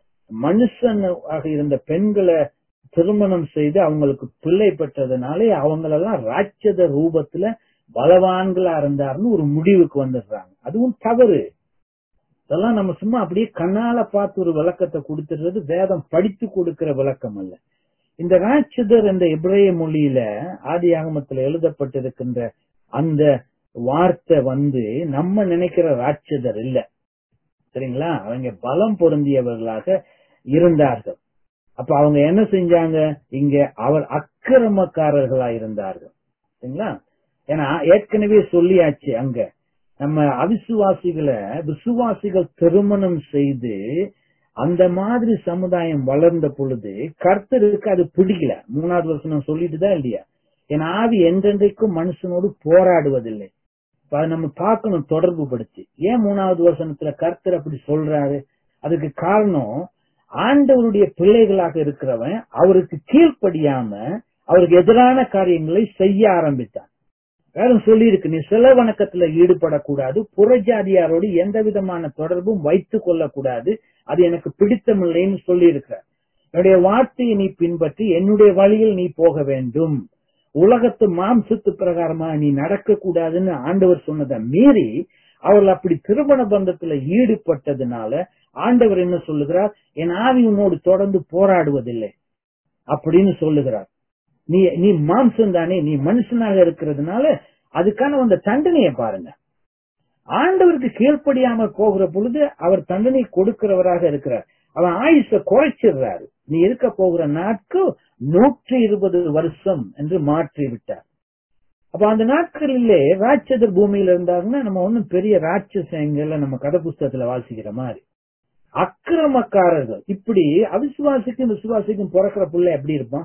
மனுஷனாக இருந்த பெண்களை திருமணம் செய்து அவங்களுக்கு பிள்ளை பெற்றதுனாலே அவங்களெல்லாம் ராட்சத ரூபத்துல பலவான்களா இருந்தாருன்னு ஒரு முடிவுக்கு வந்துடுறாங்க அதுவும் தவறு இதெல்லாம் நம்ம சும்மா அப்படியே கண்ணால பார்த்து ஒரு விளக்கத்தை கொடுத்துடுறது வேதம் படித்து கொடுக்கிற விளக்கம் அல்ல இந்த ராட்சதர் என்ற இப்ரேய மொழியில ஆதி ஆகமத்தில் எழுதப்பட்டிருக்கின்ற அந்த வார்த்தை வந்து நம்ம நினைக்கிற ராட்சதர் இல்ல சரிங்களா அவங்க பலம் பொருந்தியவர்களாக இருந்தார்கள் அப்ப அவங்க என்ன செஞ்சாங்க இங்க அவர் அக்கிரமக்காரர்களா இருந்தார்கள் சரிங்களா ஏன்னா ஏற்கனவே சொல்லியாச்சு அங்க நம்ம அவிசுவாசிகளை விசுவாசிகள் திருமணம் செய்து அந்த மாதிரி சமுதாயம் வளர்ந்த பொழுது கர்த்தருக்கு அது பிடிக்கல மூணாவது வருஷம் சொல்லிட்டு தான் இல்லையா என் ஆவி என்றென்றைக்கும் மனுஷனோடு போராடுவதில்லை அதை நம்ம பார்க்கணும் தொடர்பு படுத்தி ஏன் மூணாவது வருஷத்துல கர்த்தர் அப்படி சொல்றாரு அதுக்கு காரணம் ஆண்டவருடைய பிள்ளைகளாக இருக்கிறவன் அவருக்கு கீழ்ப்படியாம அவருக்கு எதிரான காரியங்களை செய்ய ஆரம்பித்தான் வேற சொல்லி இருக்கு நீ சில வணக்கத்துல ஈடுபடக்கூடாது புறஜாதியாரோடு எந்த விதமான தொடர்பும் வைத்துக் கொள்ளக்கூடாது அது எனக்கு பிடித்தமில்லைன்னு சொல்லி இருக்கிற என்னுடைய வார்த்தையை நீ பின்பற்றி என்னுடைய வழியில் நீ போக வேண்டும் உலகத்து மாம்சத்து பிரகாரமா நீ நடக்க கூடாதுன்னு ஆண்டவர் சொன்னதை மீறி அவர்கள் அப்படி திருமண பந்தத்துல ஈடுபட்டதுனால ஆண்டவர் என்ன சொல்லுகிறார் என் ஆவி உன்னோடு தொடர்ந்து போராடுவதில்லை அப்படின்னு சொல்லுகிறார் நீ நீ மாம்சம் தானே நீ மனுஷனாக இருக்கிறதுனால அதுக்கான அந்த தண்டனையை பாருங்க ஆண்டவருக்கு கீழ்ப்படியாம போகிற பொழுது அவர் தண்டனை கொடுக்கிறவராக இருக்கிறார் அவன் ஆயுஷ குறைச்சிடுறாரு நீ இருக்க போகிற நாட்கள் நூற்றி இருபது வருஷம் என்று மாற்றி விட்டார் அப்ப அந்த நாட்களிலே ராட்சதர் பூமியில இருந்தாங்கன்னா நம்ம ஒன்னும் பெரிய ராட்சசங்களை நம்ம கதை புஸ்தகத்துல வாசிக்கிற மாதிரி அக்கிரமக்காரர்கள் இப்படி அவிசுவாசிக்கும் விசுவாசிக்கும் பிறக்கிற பிள்ளை எப்படி இருப்பான்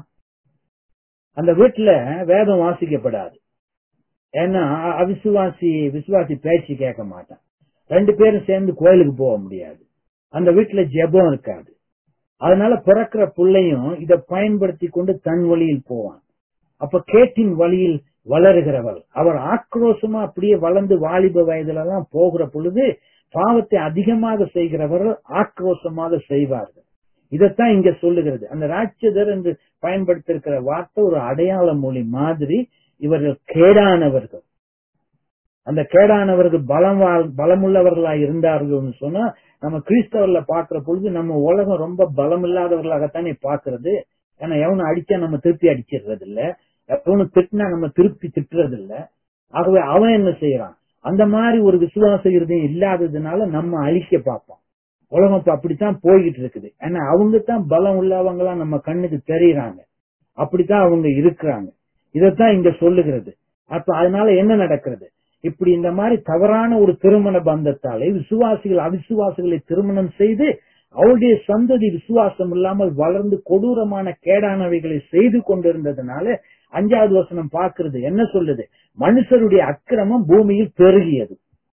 அந்த வீட்டுல வேதம் வாசிக்கப்படாது ஏன்னா அவிசுவாசி விசுவாசி பேச்சு கேட்க மாட்டான் ரெண்டு பேரும் சேர்ந்து கோயிலுக்கு போக முடியாது அந்த வீட்டுல ஜெபம் இருக்காது அதனால பிறக்கிற பிள்ளையும் இதை பயன்படுத்தி கொண்டு தன் வழியில் போவான் அப்ப கேட்டின் வழியில் வளருகிறவர் அவர் ஆக்ரோஷமா அப்படியே வளர்ந்து வாலிப வயதுல எல்லாம் போகிற பொழுது பாவத்தை அதிகமாக செய்கிறவர்கள் ஆக்ரோஷமாக செய்வார்கள் இதைத்தான் இங்க சொல்லுகிறது அந்த ராட்சதர் என்று பயன்படுத்திருக்கிற வார்த்தை ஒரு அடையாள மொழி மாதிரி இவர்கள் கேடானவர்கள் அந்த கேடானவர்கள் பலம் பலமுள்ளவர்களா இருந்தார்கள் சொன்னா நம்ம கிறிஸ்தவர்ல பாக்குற பொழுது நம்ம உலகம் ரொம்ப பலம் இல்லாதவர்களாகத்தானே பாக்குறது ஏன்னா எவனும் அடிச்சா நம்ம திருப்பி அடிச்சிடுறது இல்ல எவனும் திட்டினா நம்ம திருப்பி திட்டுறது இல்ல ஆகவே அவன் என்ன செய்யறான் அந்த மாதிரி ஒரு விசுவாச இருதயம் இல்லாததுனால நம்ம அழிக்க பார்ப்போம் உலகம் இப்ப அப்படித்தான் போய்கிட்டு இருக்குது ஏன்னா அவங்க தான் பலம் உள்ளவங்களா நம்ம கண்ணுக்கு தெரியறாங்க அப்படித்தான் அவங்க இருக்கிறாங்க இதைத்தான் இங்க சொல்லுகிறது அப்ப அதனால என்ன நடக்கிறது இப்படி இந்த மாதிரி தவறான ஒரு திருமண பந்தத்தாலே விசுவாசிகள் அவிசுவாசிகளை திருமணம் செய்து அவருடைய சந்ததி விசுவாசம் இல்லாமல் வளர்ந்து கொடூரமான கேடானவைகளை செய்து கொண்டிருந்ததுனால அஞ்சாவது வசனம் பார்க்கிறது என்ன சொல்லுது மனுஷருடைய அக்கிரமம் பூமியில் பெருகியது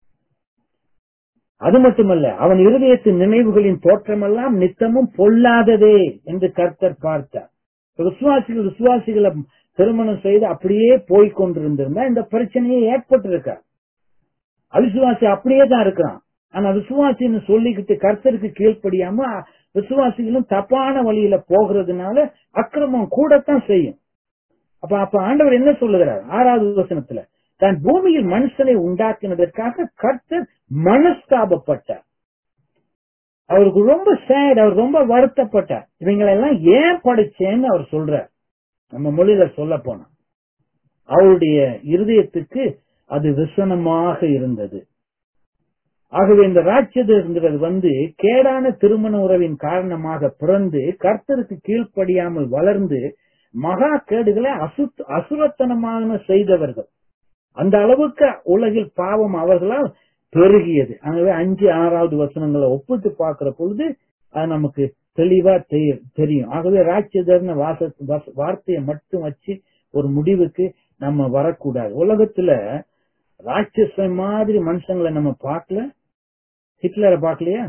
அது மட்டுமல்ல அவன் இருதயத்தின் நினைவுகளின் தோற்றமெல்லாம் நித்தமும் பொல்லாததே என்று கர்த்தர் பார்த்தார் விசுவாசிகள் விசுவாசிகளை திருமணம் செய்து அப்படியே போய் கொண்டிருந்திருந்தா இந்த பிரச்சனையே ஏற்பட்டிருக்க அவிசுவாசி அப்படியே தான் இருக்கிறான் ஆனா விசுவாசின்னு சொல்லிக்கிட்டு கர்த்தருக்கு கீழ்ப்படியாம விசுவாசிகளும் தப்பான வழியில போகிறதுனால அக்கிரமம் கூடத்தான் செய்யும் அப்ப அப்ப ஆண்டவர் என்ன சொல்லுகிறார் ஆறாவது வசனத்துல தான் பூமியில் மனுஷனை உண்டாக்கினதற்காக கர்த்தர் மனஸ்தாபப்பட்டார் அவருக்கு ரொம்ப சேட் அவர் ரொம்ப வருத்தப்பட்டார் இவங்களெல்லாம் ஏன் படிச்சேன்னு அவர் சொல்றார் நம்ம மொழியில சொல்ல போனா அவருடைய இருதயத்துக்கு அது விசனமாக இருந்தது ஆகவே இந்த ராட்சதங்கிறது வந்து கேடான திருமண உறவின் காரணமாக பிறந்து கர்த்தருக்கு கீழ்ப்படியாமல் வளர்ந்து மகா கேடுகளை அசு அசுரத்தனமான செய்தவர்கள் அந்த அளவுக்கு உலகில் பாவம் அவர்களால் பெருகியது ஆகவே அஞ்சு ஆறாவது வசனங்களை ஒப்பிட்டு பார்க்கிற பொழுது அது நமக்கு தெளிவா தெரியும் ஆகவே ராட்சதர்னு வாச வார்த்தையை மட்டும் வச்சு ஒரு முடிவுக்கு நம்ம வரக்கூடாது உலகத்துல ராட்சச மாதிரி மனுஷங்களை நம்ம பார்க்கல ஹிட்லரை பார்க்கலையா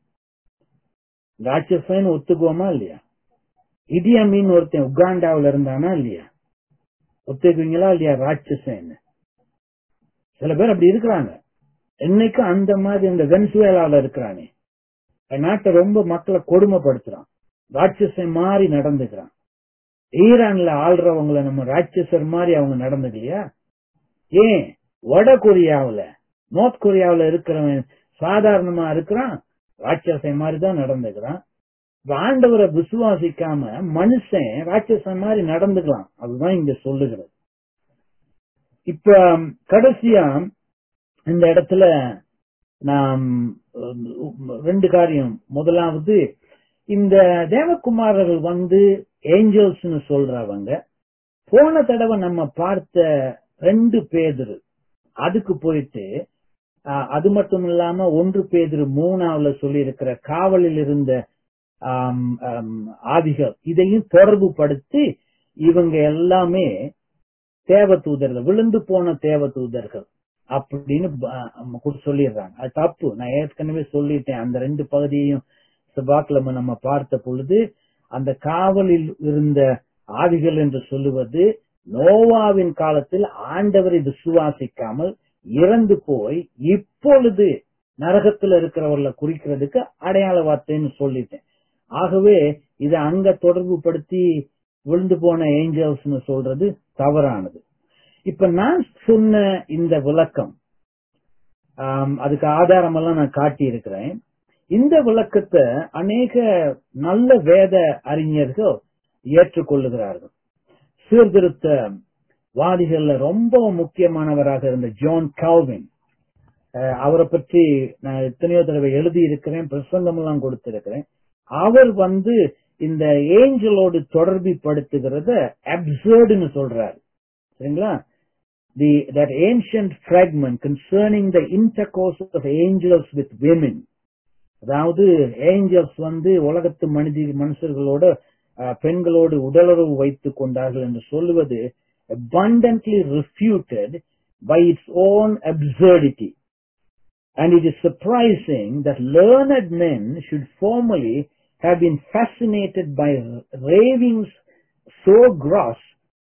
ராட்சசன்னு ஒத்துக்குவோமா இல்லையா இடியமின்னு ஒருத்தன் உகாண்டாவில இருந்தானா இல்லையா ஒத்துக்குவீங்களா இல்லையா ராட்சசன்னு சில பேர் அப்படி இருக்கிறாங்க என்னைக்கும் அந்த மாதிரி இந்த வென்சுவேலால இருக்கிறானே நாட்டை ரொம்ப மக்களை கொடுமைப்படுத்துறான் ராட்சசன் மாதிரி நடந்துக்கிறான் ஈரான்ல ஆள்றவங்கள நம்ம ராட்சசர் மாதிரி அவங்க நடந்துக்கலையா ஏன் வட கொரியாவுல நார்த் கொரியாவுல இருக்கிறவன் சாதாரணமா இருக்கிறான் ராட்சசன் மாதிரி தான் நடந்துக்கிறான் ஆண்டவரை விசுவாசிக்காம மனுஷன் ராட்சசன் மாதிரி நடந்துக்கலாம் அதுதான் இங்க சொல்லுகிறது இப்ப கடைசியா இந்த இடத்துல நாம் ரெண்டு காரியம் முதலாவது இந்த தேவகுமாரர்கள் வந்து ஏஞ்சல்ஸ்னு சொல்றவங்க போன தடவை நம்ம பார்த்த ரெண்டு பேதரு அதுக்கு போயிட்டு அது மட்டும் இல்லாம ஒன்று பேதரு மூணாவுல சொல்லி இருக்கிற காவலில் இருந்த ஆதிகள் இதையும் தொடர்பு படுத்தி இவங்க எல்லாமே தேவ தூதர்கள் விழுந்து போன தேவ தூதர்கள் அப்படின்னு சொல்லிடுறாங்க அது தப்பு நான் ஏற்கனவே சொல்லிட்டேன் அந்த ரெண்டு பகுதியையும் செவ்வாய்க்கிழமை நம்ம பார்த்த பொழுது அந்த காவலில் இருந்த ஆவிகள் என்று சொல்லுவது நோவாவின் காலத்தில் ஆண்டவரை விசுவாசிக்காமல் இறந்து போய் இப்பொழுது நரகத்தில் இருக்கிறவர்களை குறிக்கிறதுக்கு அடையாள வார்த்தைன்னு சொல்லிட்டேன் ஆகவே இதை அங்க தொடர்பு படுத்தி விழுந்து போன ஏஞ்சல்ஸ்னு சொல்றது தவறானது இப்ப நான் சொன்ன இந்த விளக்கம் அதுக்கு ஆதாரம் எல்லாம் நான் காட்டி இருக்கிறேன் இந்த விளக்கத்தை அநேக நல்ல வேத அறிஞர்கள் ஏற்றுக்கொள்ளுகிறார்கள் சீர்திருத்த வாதிகள்ல ரொம்ப முக்கியமானவராக இருந்த ஜான் கால்வின் அவரை பற்றி நான் எத்தனையோ தடவை எழுதி இருக்கிறேன் பிரசங்கம் எல்லாம் கொடுத்திருக்கிறேன் அவர் வந்து இந்த ஏஞ்சலோடு தொடர்பு படுத்துகிறத அப்சர்டுன்னு சொல்றாரு சரிங்களா the that ancient fragment concerning the intercourse of angels with women அதாவது ஏஞ்சல்ஸ் வந்து உலகத்து மனித மனுஷர்களோட பெண்களோடு உடலுறவு வைத்துக் கொண்டார்கள் என்று சொல்லுவது abundantly refuted by its own absurdity and it is surprising that learned men should formerly have been fascinated by ravings so gross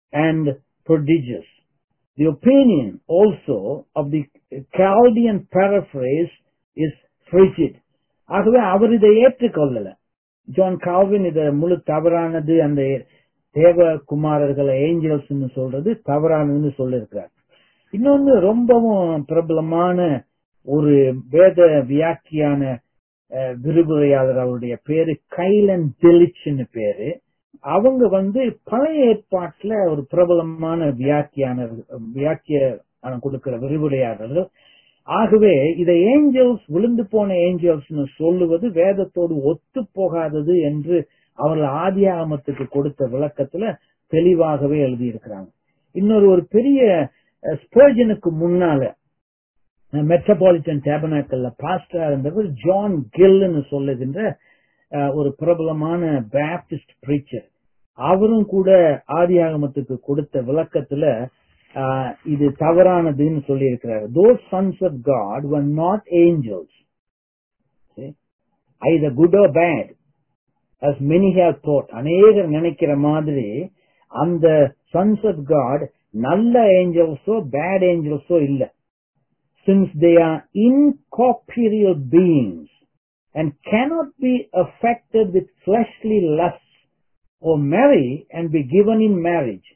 and prodigious. The opinion also of the Chaldean paraphrase is frigid. ஆகவே அவர் இதை ஏற்றுக்கொள்ளல ஜான் கால்வின் இத முழு தவறானது அந்த தேவகுமாரர்களை ஏஞ்சல்ஸ் சொல்றது தவறானதுன்னு சொல்லிருக்கிறார் இன்னொன்னு ரொம்பவும் பிரபலமான ஒரு வேத வியாக்கியான அஹ், விரிவுரையாளர் அவருடைய பேரு கைலன் டெலிச்னு பேரு அவங்க வந்து பழைய ஏற்பாட்டுல ஒரு பிரபலமான வியாக்கியானர் வியாக்கிய கொடுக்கிற விரிவுரையாளர்கள் ஆகவே இதை ஏஞ்சல்ஸ் விழுந்து போன ஏஞ்சல்ஸ் சொல்லுவது வேதத்தோடு ஒத்து போகாதது என்று அவர்கள் ஆதியாகமத்துக்கு கொடுத்த விளக்கத்துல தெளிவாகவே எழுதியிருக்கிறாங்க இன்னொரு ஒரு பெரிய ஸ்பர்ஜனுக்கு முன்னால மெட்ரோபாலிட்டன் டேபனாக்கல்ல பாஸ்டரா இருந்தவர் ஜான் கில்னு சொல்லுகின்ற அஹ், ஒரு பிரபலமான பேப்டிஸ்ட் பிரீச்சர் அவரும் கூட ஆதியாகமத்துக்கு கொடுத்த விளக்கத்துல ஆஹ், இது தவறானதுன்னு சொல்லி இருக்கிறார் those sons of God were not angels either good or bad as many have thought அநேகர் நினைக்கிற மாதிரி அந்த சன்ஸ் ஆஃப் காட் நல்ல ஏஞ்சல்ஸோ பேட் ஏஞ்சல்ஸோ இல்ல since they are incorporeal beings and cannot be affected with fleshly lusts or marry and be given in marriage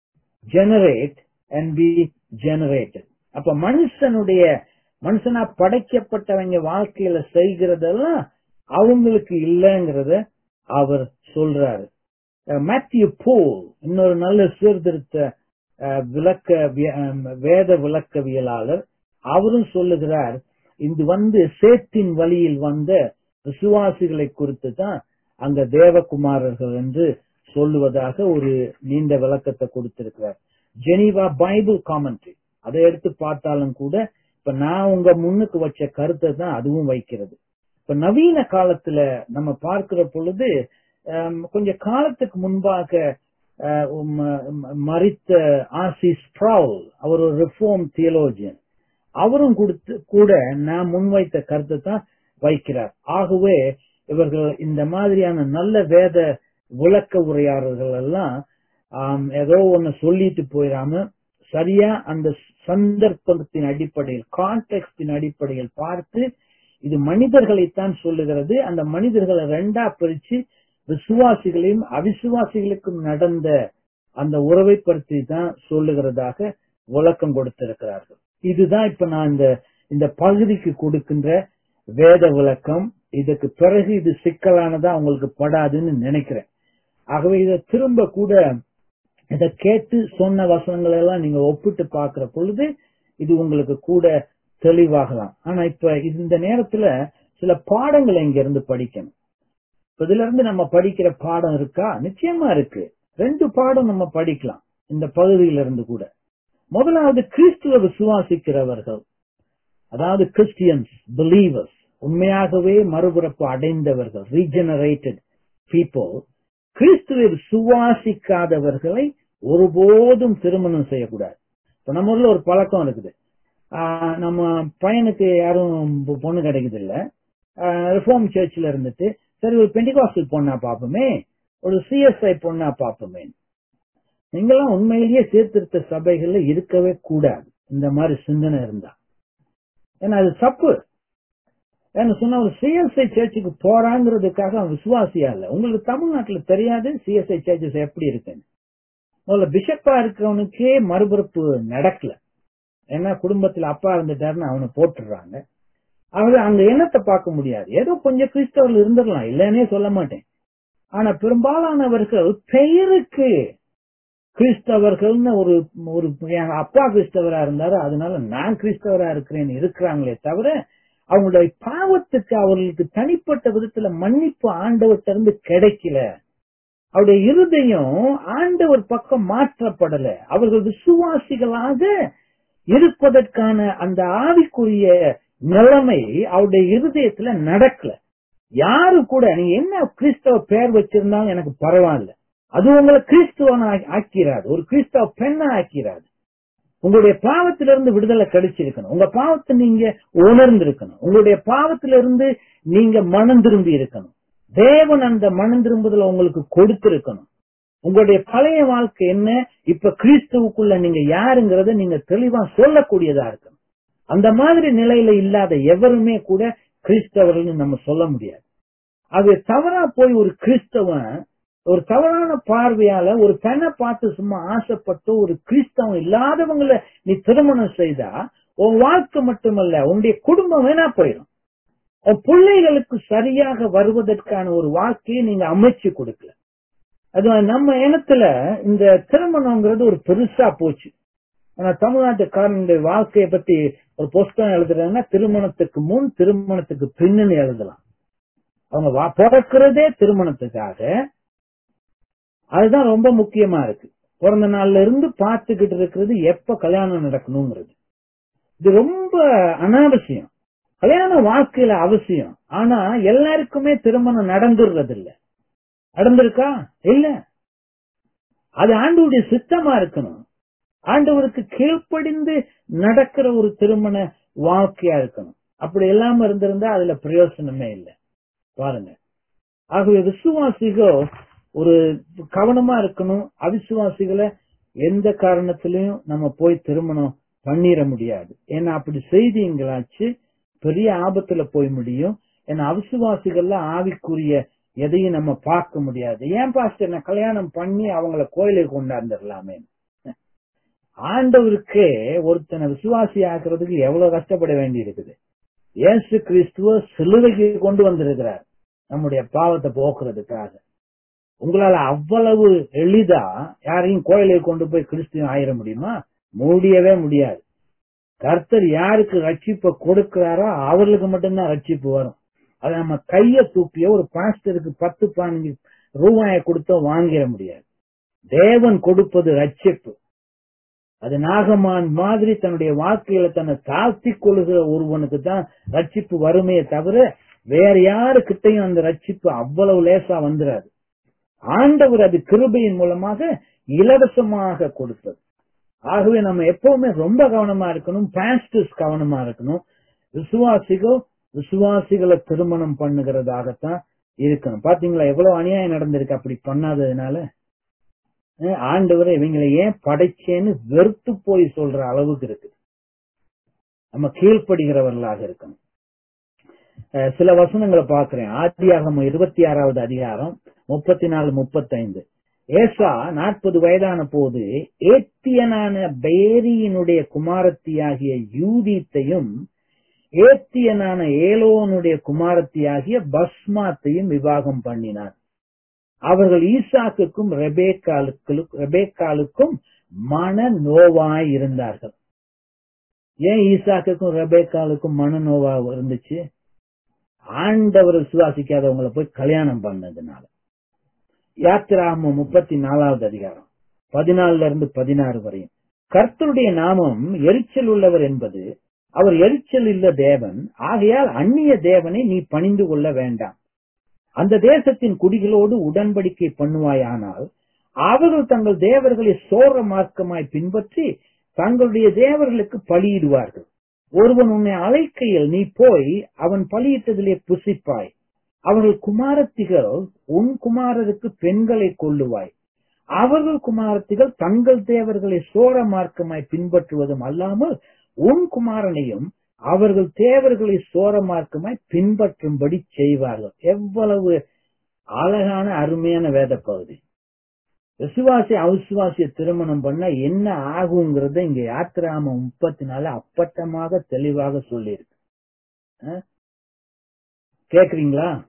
generate and be generated அப்ப மனுஷனுடைய மனுஷனா படைக்கப்பட்டவங்க வாழ்க்கையில செய்கிறதெல்லாம் அவங்களுக்கு இல்லைங்கிறத அவர் சொல்றாரு மேத்யூ போல் இன்னொரு நல்ல சீர்திருத்த அஹ், விளக்க வி- அஹ், வேத விளக்கவியலாளர் அவரும் சொல்லுகிறார் இது வந்து சேத்தின் வழியில் வந்த விசுவாசிகளை குறித்து தான் அங்க தேவகுமாரர்கள் என்று சொல்லுவதாக ஒரு நீண்ட விளக்கத்தை கொடுத்திருக்கிறார் ஜெனீவா பைபிள் காமெண்ட்ரி அதை எடுத்து பார்த்தாலும் கூட இப்ப நான் உங்க முன்னுக்கு வச்ச கருத்தை தான் அதுவும் வைக்கிறது இப்ப நவீன காலத்துல நம்ம பார்க்கிற பொழுது ஆம், கொஞ்ச காலத்துக்கு முன்பாக ஆஹ், உம், உம், மரித்த ஆசி ஸ்ப்ரவுல் அவர் ஒரு ரிஃபார்ம் தியலோஜியன் அவரும் கொடுத்து கூட நான் முன்வைத்த கருத்தை தான் வைக்கிறார் ஆகவே இவர்கள் இந்த மாதிரியான நல்ல வேத விளக்க உரையாளர்கள் எல்லாம் ஆம், ஏதோ ஒன்னு சொல்லிட்டு போயிடாம சரியா அந்த சந்தர்ப்பத்தின் அடிப்படையில் கான்டெக்ஸ்டின் அடிப்படையில் பார்த்து இது மனிதர்களைத்தான் சொல்லுகிறது அந்த மனிதர்களை ரெண்டா பிரிச்சு விசுவாசிகளையும் அவிசுவாசிகளுக்கும் நடந்த அந்த உறவை பற்றி தான் சொல்லுகிறதாக விளக்கம் கொடுத்திருக்கிறார்கள் இதுதான் இப்ப நான் இந்த இந்த பகுதிக்கு கொடுக்கின்ற வேத விளக்கம் இதுக்கு பிறகு இது சிக்கலானதா உங்களுக்கு படாதுன்னு நினைக்கிறேன் ஆகவே இதை திரும்ப கூட இதை கேட்டு சொன்ன வசனங்களை எல்லாம் நீங்க ஒப்பிட்டு பார்க்கிற பொழுது இது உங்களுக்கு கூட தெளிவாகலாம் ஆனா இப்ப இந்த நேரத்துல சில பாடங்களை இங்க இருந்து படிக்கணும் இப்ப இதுல இருந்து நம்ம படிக்கிற பாடம் இருக்கா நிச்சயமா இருக்கு ரெண்டு பாடம் நம்ம படிக்கலாம் இந்த பகுதியில இருந்து கூட முதலாவது கிறிஸ்துவ விசுவாசிக்கிறவர்கள் அதாவது கிறிஸ்டியன்ஸ் பிலீவர்ஸ் உண்மையாகவே மறுபிறப்பு அடைந்தவர்கள் ரீஜெனரேட்டட் பீப்புள் கிறிஸ்துவை சுவாசிக்காதவர்களை ஒருபோதும் திருமணம் செய்யக்கூடாது இப்ப நம்ம ஊர்ல ஒரு பழக்கம் இருக்குது ஆஹ் நம்ம பையனுக்கு யாரும் பொ- பொண்ணு கிடைக்குது இல்ல ரிஃபார்ம் சர்ச்ல இருந்துட்டு சரி ஒரு பெண்டிகாஸ்டல் பொண்ணா பாப்போமே ஒரு சிஎஸ்ஐ பொண்ணா பாப்போமே நீங்களாம் உண்மையிலேயே சீர்திருத்த சபைகள்ல இருக்கவே கூடாது இந்த மாதிரி சிந்தனை இருந்தா ஏன்னா அது தப்பு ஏன்னு சொன்னா ஒரு சிஎஸ்ஐ சர்ச்சுக்கு போறாங்கிறதுக்காக அவன் விசுவாசியா இல்ல உங்களுக்கு தமிழ்நாட்டுல தெரியாது சிஎஸ்ஐ சர்ச்சஸ் எப்படி இருக்குன்னு முதல்ல பிஷப்பா இருக்கிறவனுக்கே மறுபிறப்பு நடக்கல ஏன்னா குடும்பத்துல அப்பா இருந்துட்டாருன்னு அவனை போட்டுடுறாங்க ஆகவே அங்க என்னத்தை பார்க்க முடியாது ஏதோ கொஞ்சம் கிறிஸ்தவர்கள் இருந்துடலாம் இல்லைன்னே சொல்ல மாட்டேன் ஆனா பெரும்பாலானவர்கள் பெயருக்கு கிறிஸ்தவர்கள்னு ஒரு ஒரு என் அப்பா கிறிஸ்தவரா இருந்தாரு அதனால நான் கிறிஸ்தவரா இருக்கிறேன்னு இருக்கிறாங்களே தவிர அவங்களுடைய பாவத்துக்கு அவர்களுக்கு தனிப்பட்ட விதத்துல மன்னிப்பு ஆண்டவர்கிட்ட இருந்து கிடைக்கல அவருடைய இருதயம் ஆண்டவர் பக்கம் மாற்றப்படல அவர்கள் விசுவாசிகளாக இருப்பதற்கான அந்த ஆவிக்குரிய நிலைமை அவருடைய இருதயத்துல நடக்கல யாரு கூட நீங்க என்ன கிறிஸ்தவ பெயர் வச்சிருந்தாலும் எனக்கு பரவாயில்ல அது உங்களை கிறிஸ்துவன ஆக்கிறாது ஒரு கிறிஸ்தவ பெண்ணா ஆக்கிறாது உங்களுடைய பாவத்திலிருந்து விடுதலை கிடைச்சிருக்கணும் உங்க பாவத்தை நீங்க உணர்ந்திருக்கணும் உங்களுடைய பாவத்திலிருந்து நீங்க மனம் திரும்பி இருக்கணும் தேவன் அந்த மனம் திரும்புதல உங்களுக்கு கொடுத்திருக்கணும் உங்களுடைய பழைய வாழ்க்கை என்ன இப்ப கிறிஸ்துவுக்குள்ள நீங்க யாருங்கிறத நீங்க தெளிவா சொல்லக்கூடியதா இருக்கணும் அந்த மாதிரி நிலையில இல்லாத எவருமே கூட கிறிஸ்தவர்கள் நம்ம சொல்ல முடியாது அது தவறா போய் ஒரு கிறிஸ்தவன் ஒரு தவறான பார்வையால ஒரு பெண்ணை பார்த்து சும்மா ஆசைப்பட்டு ஒரு கிறிஸ்தவம் இல்லாதவங்கள நீ திருமணம் செய்தா உன் வாழ்க்கை மட்டுமல்ல உன்னுடைய குடும்பம் வேணா போயிடும் உன் பிள்ளைகளுக்கு சரியாக வருவதற்கான ஒரு வாழ்க்கையை நீங்க அமைச்சு கொடுக்கல அது நம்ம இனத்துல இந்த திருமணங்கிறது ஒரு பெருசா போச்சு ஆனா தமிழ்நாட்டுக்காரனுடைய வாழ்க்கையை பத்தி ஒரு புஸ்தகம் எழுதுறாங்கன்னா திருமணத்துக்கு முன் திருமணத்துக்கு பின்னணி எழுதலாம் அவங்க வா- பிறக்கிறதே திருமணத்துக்காக அதுதான் ரொம்ப முக்கியமா இருக்கு பிறந்த நாள்ல இருந்து பார்த்துக்கிட்டு இருக்கிறது எப்ப கல்யாணம் நடக்கணுங்கிறது இது ரொம்ப அனாவசியம் கல்யாண வாழ்க்கையில அவசியம் ஆனா எல்லாருக்குமே திருமணம் நடந்துடுறது இல்ல நடந்திருக்கா இல்ல அது ஆண்டவருடைய சித்தமா இருக்கணும் ஆண்டவருக்கு கீழ்ப்படிந்து நடக்கிற ஒரு திருமண வாழ்க்கையா இருக்கணும் அப்படி இல்லாம இருந்திருந்தா அதுல பிரயோசனமே இல்லை பாருங்க ஆகவே விசுவாசிகள் ஒரு கவனமா இருக்கணும் அவிசுவாசிகளை எந்த காரணத்திலையும் நம்ம போய் திருமணம் பண்ணிட முடியாது ஏன்னா அப்படி செய்தீங்களாச்சு பெரிய ஆபத்துல போய் முடியும் ஏன்னா அவிசுவாசிகள்ல ஆவிக்குரிய எதையும் நம்ம பார்க்க முடியாது ஏன் பாஸ்டர் நான் கல்யாணம் பண்ணி அவங்கள கோயிலுக்கு கொண்டாந்துடலாமே ஆண்டவருக்கே ஒருத்தனை விசுவாசி ஆக்குறதுக்கு எவ்வளவு கஷ்டப்பட வேண்டி இருக்குது இயேசு கிறிஸ்துவ சிலுவைக்கு கொண்டு வந்திருக்கிறார் நம்முடைய பாவத்தை போக்குறதுக்காக உங்களால அவ்வளவு எளிதா யாரையும் கோயிலுக்கு கொண்டு போய் கிறிஸ்துவம் ஆயிட முடியுமா முடியவே முடியாது கர்த்தர் யாருக்கு ரட்சிப்பை கொடுக்கிறாரோ அவர்களுக்கு மட்டும்தான் ரட்சிப்பு வரும் அது நம்ம கைய தூக்கிய ஒரு பாஸ்டருக்கு பத்து பதினஞ்சு ரூபாயை கொடுத்தோ வாங்கிட முடியாது தேவன் கொடுப்பது ரட்சிப்பு அது நாகமான் மாதிரி தன்னுடைய வாழ்க்கையில தன்னை தாழ்த்தி கொள்ளுகிற ஒருவனுக்கு தான் ரட்சிப்பு வருமே தவிர வேற யாருக்கிட்டையும் அந்த ரட்சிப்பு அவ்வளவு லேசா வந்துராது ஆண்டவர் அது கிருபையின் மூலமாக இலவசமாக கொடுத்தது ஆகவே நம்ம எப்பவுமே ரொம்ப கவனமா இருக்கணும் பாஸ்டர்ஸ் கவனமா இருக்கணும் விசுவாசிகள் விசுவாசிகளை திருமணம் பண்ணுகிறதாகத்தான் இருக்கணும் பாத்தீங்களா எவ்வளவு அநியாயம் நடந்திருக்கு அப்படி பண்ணாததுனால அஹ் ஆண்டவரை இவங்களை ஏன் படைச்சேன்னு வெறுத்து போய் சொல்ற அளவுக்கு இருக்கு நம்ம கீழ்ப்படுகிறவர்களாக இருக்கணும் அஹ் சில வசனங்களை பாக்குறேன் ஆதியாகமம் இருபத்தி ஆறாவது அதிகாரம் முப்பத்தி நாலு முப்பத்தைந்து ஏசா நாற்பது வயதான போது ஏத்தியனான பேரியினுடைய குமாரத்தியாகிய யூதித்தையும் ஏத்தியனான ஏலோனுடைய குமாரத்தியாகிய பஸ்மாத்தையும் விவாகம் பண்ணினார் அவர்கள் ஈசாக்குக்கும் ரெபேக்காலுக்கும் ரெபேக்காலுக்கும் மன நோவாய் இருந்தார்கள் ஏன் ஈசாக்குக்கும் ரெபேக்காலுக்கும் மன நோவா இருந்துச்சு ஆண்டவர் விசுவாசிக்காதவங்களை போய் கல்யாணம் பண்ணதுனால யாத்திராமம் முப்பத்தி நாலாவது அதிகாரம் பதினாலுல இருந்து பதினாறு வரையும் கர்த்தருடைய நாமம் எரிச்சல் உள்ளவர் என்பது அவர் எரிச்சல் இல்ல தேவன் ஆகையால் அந்நிய தேவனை நீ பணிந்து கொள்ள வேண்டாம் அந்த தேசத்தின் குடிகளோடு உடன்படிக்கை பண்ணுவாயானால் அவர்கள் தங்கள் தேவர்களை சோர மார்க்கமாய் பின்பற்றி தங்களுடைய தேவர்களுக்கு பலியிடுவார்கள் ஒருவன் உன்னை அழைக்கையில் நீ போய் அவன் பலியிட்டதிலே புசிப்பாய் அவர்கள் குமாரத்திகள் உன் குமாரருக்கு பெண்களை கொள்ளுவாய் அவர்கள் குமாரத்திகள் தங்கள் தேவர்களை சோர மார்க்கமாய் பின்பற்றுவதும் அல்லாமல் உன் குமாரனையும் அவர்கள் தேவர்களை சோர மார்க்கமாய் பின்பற்றும்படி செய்வார்கள் எவ்வளவு அழகான அருமையான வேத பகுதி விசுவாசி அவிசுவாசிய திருமணம் பண்ண என்ன ஆகுங்கிறத இங்க யாத்திராம முப்பத்தி நாலு அப்பட்டமாக தெளிவாக சொல்லியிருக்கு அஹ்? கேக்குறீங்களா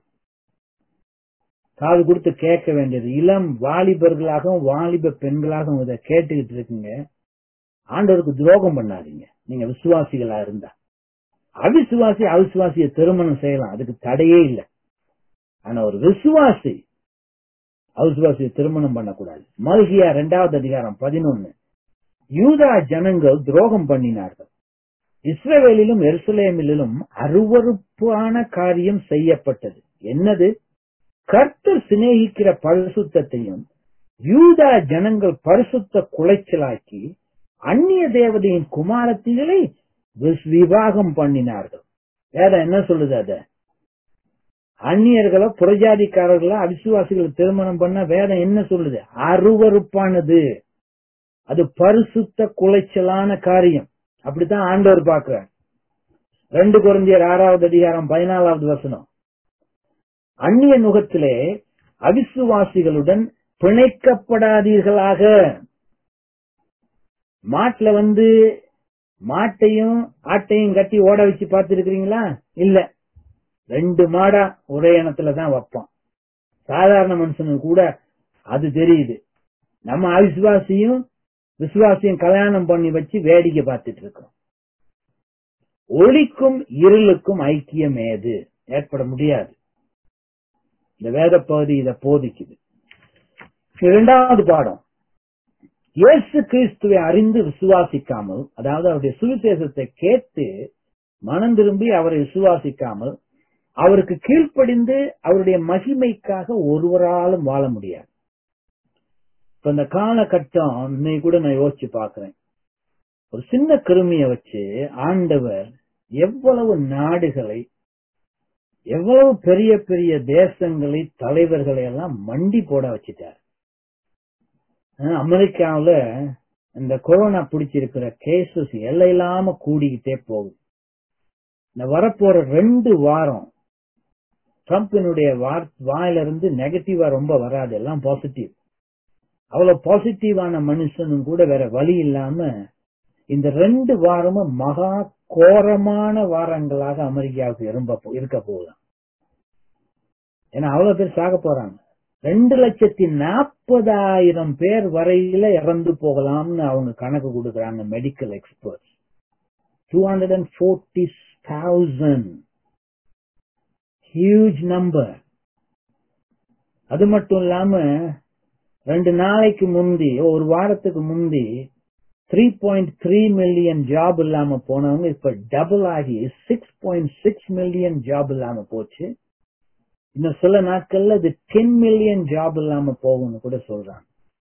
காது கொடுத்து கேட்க வேண்டியது இளம் வாலிபர்களாகவும் வாலிப பெண்களாகவும் இதை கேட்டுக்கிட்டு இருக்குங்க ஆண்டவருக்கு துரோகம் பண்ணாதீங்க நீங்க விசுவாசிகளா இருந்தா அவிசுவாசி அவிசுவாசிய திருமணம் செய்யலாம் அதுக்கு தடையே இல்லை ஆனா ஒரு விசுவாசி அவிசுவாசிய திருமணம் பண்ணக்கூடாது மல்கியா இரண்டாவது அதிகாரம் பதினொன்னு யூதா ஜனங்கள் துரோகம் பண்ணினார்கள் இஸ்ரவேலிலும் எருசலேமிலும் அருவருப்பான காரியம் செய்யப்பட்டது என்னது கர்த்தர் சிநேகிக்கிற பரிசுத்தத்தையும் யூதா ஜனங்கள் பரிசுத்த குலைச்சலாக்கி அந்நிய தேவதையின் குமாரத்திகளை விஸ்- விவாகம் பண்ணினார்கள் வேற என்ன சொல்லுது அத அந்நியர்களோ புறஜாதிக்காரர்களோ அவிசுவாசிகளை திருமணம் பண்ண வேதம் என்ன சொல்லுது அருவருப்பானது அது பரிசுத்த குலைச்சலான காரியம் அப்படித்தான் ஆண்டவர் பார்க்கிறார் ரெண்டு குறைஞ்சியர் ஆறாவது அதிகாரம் பதினாலாவது வசனம் அந்நிய நுகத்திலே அவிசுவாசிகளுடன் பிணைக்கப்படாதீர்களாக மாட்டுல வந்து மாட்டையும் ஆட்டையும் கட்டி ஓட வச்சு பார்த்திருக்கிறீங்களா இல்ல ரெண்டு மாடா ஒரே இனத்துல தான் வைப்பான் சாதாரண மனுஷனுக்கு கூட அது தெரியுது நம்ம அவிசுவாசியும் விசுவாசியும் கல்யாணம் பண்ணி வச்சு வேடிக்கை பார்த்துட்டு இருக்கோம் ஒளிக்கும் இருளுக்கும் ஐக்கியம் ஏது ஏற்பட முடியாது இந்த வேத பகுதி இதை போதிக்குது இரண்டாவது பாடம் இயேசு கிறிஸ்துவை அறிந்து விசுவாசிக்காமல் அதாவது அவருடைய சுவிசேஷத்தை கேட்டு மனம் திரும்பி அவரை விசுவாசிக்காமல் அவருக்கு கீழ்ப்படிந்து அவருடைய மகிமைக்காக ஒருவராலும் வாழ முடியாது இப்ப இந்த காலகட்டம் இன்னைக்கு கூட நான் யோசிச்சு பாக்குறேன் ஒரு சின்ன கிருமியை வச்சு ஆண்டவர் எவ்வளவு நாடுகளை எவ்வளவு பெரிய பெரிய தேசங்களை தலைவர்களை எல்லாம் மண்டி போட வச்சுட்டார் அமெரிக்காவில இந்த கொரோனா பிடிச்சிருக்கிற கேசஸ் எல்லையில்லாம கூடிக்கிட்டே போகுது இந்த வரப்போற ரெண்டு வாரம் ட்ரம்பினுடைய வாயிலிருந்து நெகட்டிவா ரொம்ப வராது எல்லாம் பாசிட்டிவ் அவ்வளவு பாசிட்டிவான மனுஷனும் கூட வேற வழி இல்லாம இந்த ரெண்டு வாரமும் மகா கோரமான வாரங்களாக அமெரிக்காவுக்கு இரும்ப இருக்க போகுதான் ஏன்னா அவ்வளவு பேர் சாக போறாங்க ரெண்டு லட்சத்தி நாற்பதாயிரம் பேர் வரையில இறந்து போகலாம்னு அவங்க கணக்கு கொடுக்கறாங்க medical experts two hundred and forty thousand huge number அது மட்டும் இல்லாம ரெண்டு நாளைக்கு முந்தி ஒரு வாரத்துக்கு முந்தி three point three million job இல்லாம போனவங்க இப்ப டபுள் ஆகி six point six million job இல்லாம போச்சு இன்னும் சில நாட்கள்ல இது டென் மில்லியன் ஜாப் இல்லாம போகும்னு கூட சொல்றாங்க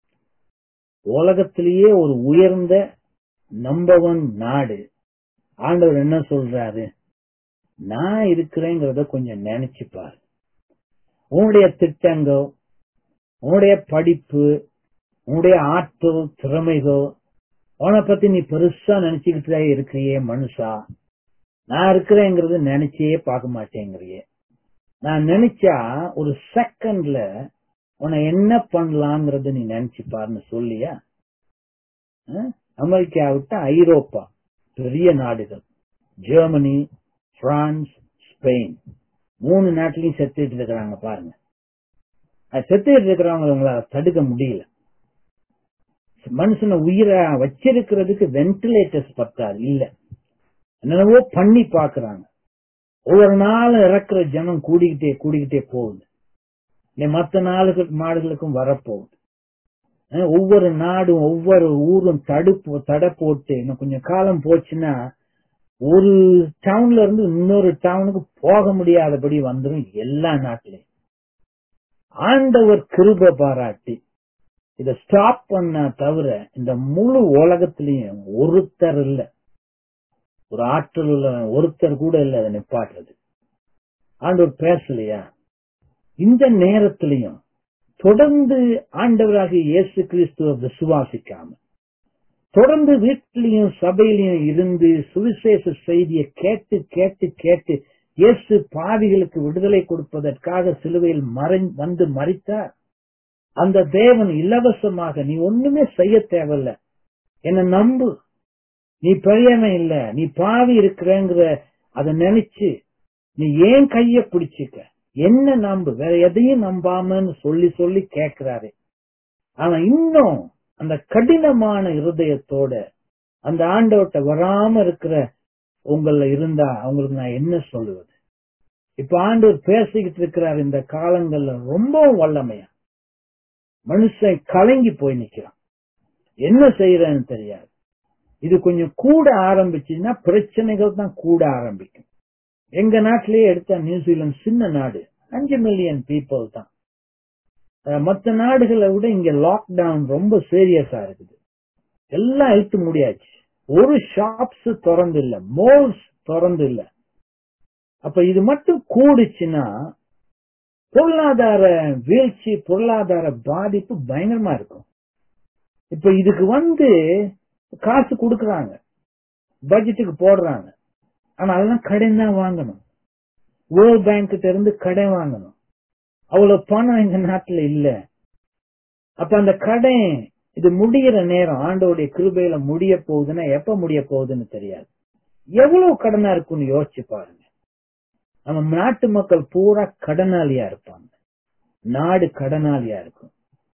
உலகத்திலேயே ஒரு உயர்ந்த நம்பர் ஒன் நாடு ஆண்டவர் என்ன சொல்றாரு நான் இருக்கிறேங்கிறத கொஞ்சம் நினைச்சுப்பாரு உன்னுடைய திட்டங்கள் உன்னுடைய படிப்பு உன்னுடைய ஆற்றல் திறமைகள் உன்னை பத்தி நீ பெருசா நினைச்சுக்கிட்டே இருக்கிறியே மனுஷா நான் இருக்கிறேங்கிறது நினைச்சே பார்க்க மாட்டேங்கிறியே நான் நினைச்சா ஒரு செகண்ட்ல உன்னை என்ன பண்ணலாங்கிறத நீ நினைச்சு பாருன்னு சொல்லியா அமெரிக்கா விட்ட ஐரோப்பா பெரிய நாடுகள் ஜெர்மனி பிரான்ஸ் ஸ்பெயின் மூணு நாட்டிலையும் செத்துட்டு இருக்கிறாங்க பாருங்க செத்துட்டு இருக்கிறவங்க உங்களால தடுக்க முடியல மனுஷனை உயிரை வச்சிருக்கிறதுக்கு வென்டிலேட்டர்ஸ் பத்தாது இல்ல என்னென்னவோ பண்ணி பாக்குறாங்க ஒவ்வொரு நாளும் இறக்குற ஜனம் கூடிக்கிட்டே கூடிக்கிட்டே போகுது மத்த நாளுக்கு நாடுகளுக்கும் வரப்போகுது ஒவ்வொரு நாடும் ஒவ்வொரு ஊரும் தடுப்பு தடை போட்டு இன்னும் கொஞ்சம் காலம் போச்சுன்னா ஒரு டவுன்ல இருந்து இன்னொரு டவுனுக்கு போக முடியாதபடி வந்துடும் எல்லா நாட்டிலையும் ஆண்டவர் கிருப பாராட்டி இத ஸ்டாப் பண்ண தவிர இந்த முழு உலகத்திலையும் ஒருத்தர் இல்ல ஒரு ஆற்றல் உள்ள ஒருத்தர் கூட இல்ல அதை நிப்பாட்டுறது ஆண்டவர் பேசலையா இந்த நேரத்திலையும் தொடர்ந்து ஆண்டவராகிய இயேசு கிறிஸ்துவ விசுவாசிக்காம தொடர்ந்து வீட்டிலையும் சபையிலையும் இருந்து சுவிசேஷ செய்தியை கேட்டு கேட்டு கேட்டு இயேசு பாவிகளுக்கு விடுதலை கொடுப்பதற்காக சிலுவையில் மறை வந்து மறித்தார் அந்த தேவன் இலவசமாக நீ ஒண்ணுமே செய்ய தேவையில்ல என்ன நம்பு நீ பெரியவன் இல்ல நீ பாவி இருக்கிறங்கிற அதை நினைச்சு நீ ஏன் கைய பிடிச்சிக்க என்ன நம்பு வேற எதையும் நம்பாமன்னு சொல்லி சொல்லி கேட்கிறாரு ஆனா இன்னும் அந்த கடினமான இருதயத்தோட அந்த ஆண்டவட்ட வராம இருக்கிற உங்கள இருந்தா அவங்களுக்கு நான் என்ன சொல்லுவது இப்ப ஆண்டவர் பேசிக்கிட்டு இருக்கிறார் இந்த காலங்கள்ல ரொம்ப வல்லமையா மனுஷன் கலங்கி போய் நிக்கிறான் என்ன செய்யறன்னு தெரியாது இது கொஞ்சம் கூட ஆரம்பிச்சுன்னா பிரச்சனைகள் தான் கூட ஆரம்பிக்கும் எங்க நாட்டிலேயே எடுத்தா நியூசிலாந்து சின்ன நாடு அஞ்சு மில்லியன் பீப்புள் தான் மற்ற நாடுகளை விட இங்க லாக்டவுன் ரொம்ப சீரியஸா இருக்குது எல்லாம் இழுத்து முடியாச்சு ஒரு ஷாப்ஸ் திறந்து இல்ல மோல்ஸ் திறந்து இல்ல அப்ப இது மட்டும் கூடுச்சுன்னா பொருளாதார வீழ்ச்சி பொருளாதார பாதிப்பு பயங்கரமா இருக்கும் இப்ப இதுக்கு வந்து காசு கொடுக்கறாங்க பட்ஜெட்டுக்கு போடுறாங்க ஆனா அதெல்லாம் கடன் தான் வாங்கணும் வேர்ல்ட் பேங்க் கிட்ட இருந்து கடன் வாங்கணும் அவ்வளவு பணம் எங்க நாட்டுல இல்ல அப்ப அந்த கடன் இது முடிகிற நேரம் ஆண்டோடைய கிருபையில முடிய போகுதுன்னா எப்ப முடிய போகுதுன்னு தெரியாது எவ்வளவு கடனா இருக்கும்னு யோசிச்சு பாருங்க நம்ம நாட்டு மக்கள் பூரா கடனாளியா இருப்பாங்க நாடு கடனாளியா இருக்கும்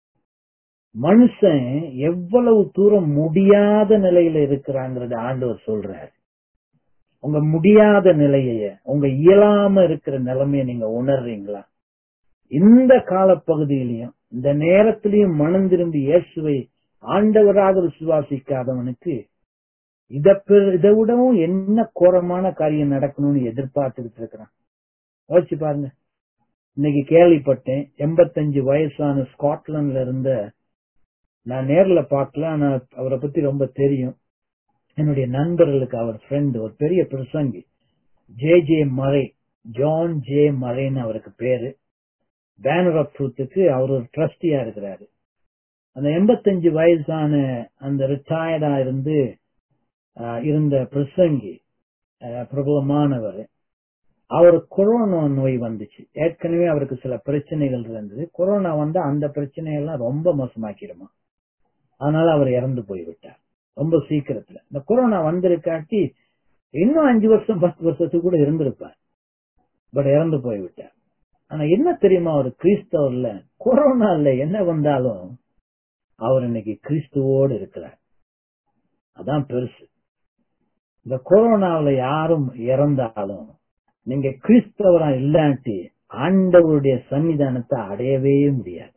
மனுஷன் எவ்வளவு தூரம் முடியாத நிலையில இருக்கிறாங்கிறத ஆண்டவர் சொல்றாரு உங்க முடியாத நிலைய உங்க இயலாம இருக்கிற நிலைமைய நீங்க உணர்றீங்களா இந்த காலப்பகுதியிலையும் இந்த நேரத்திலையும் மனம் திரும்பி இயேசுவை ஆண்டவராக விசுவாசிக்காதவனுக்கு இதை பெ- இதை விடவும் என்ன கோரமான காரியம் நடக்கணும்னு எதிர்பார்த்துக்கிட்டு இருக்கிறான் யோசிச்சு பாருங்க இன்னைக்கு கேள்விப்பட்டேன் எண்பத்தஞ்சு வயசான ஸ்காட்லாந்துல இருந்த நான் நேர்ல பார்க்கல ஆனா அவரை பத்தி ரொம்ப தெரியும் என்னுடைய நண்பர்களுக்கு அவர் ஃப்ரெண்ட் ஒரு பெரிய பிரசங்கி J J Murray John J மறைன்னு அவருக்கு பேரு பேனர் ஆஃப் ட்ரூத்துக்கு அவர் ஒரு ட்ரஸ்டியா இருக்கிறாரு அந்த எண்பத்தஞ்சு வயசான அந்த ரிட்டையர்டா இருந்து ஆஹ், இருந்த பிரசங்கி ஆஹ், பிரபலமானவர் அவர் கொரோனா நோய் வந்துச்சு ஏற்கனவே அவருக்கு சில பிரச்சனைகள் இருந்தது கொரோனா வந்தா அந்த பிரச்சனையெல்லாம் ரொம்ப மோசமாக்கிடுமா அதனால அவர் இறந்து போய்விட்டார் ரொம்ப சீக்கிரத்துல இந்த கொரோனா வந்திருக்காட்டி இன்னும் அஞ்சு வருஷம் பத்து வருஷத்துக்கு கூட இருந்திருப்பார் பட் இறந்து போய்விட்டார் ஆனா என்ன தெரியுமா அவர் கிறிஸ்தவர்ல கொரோனால என்ன வந்தாலும் அவர் இன்னைக்கு கிறிஸ்துவோடு இருக்கிறார் அதான் பெருசு இந்த கொரோனாவுல யாரும் இறந்தாலும் நீங்க கிறிஸ்தவரா இல்லாட்டி ஆண்டவருடைய சன்னிதானத்தை அடையவே முடியாது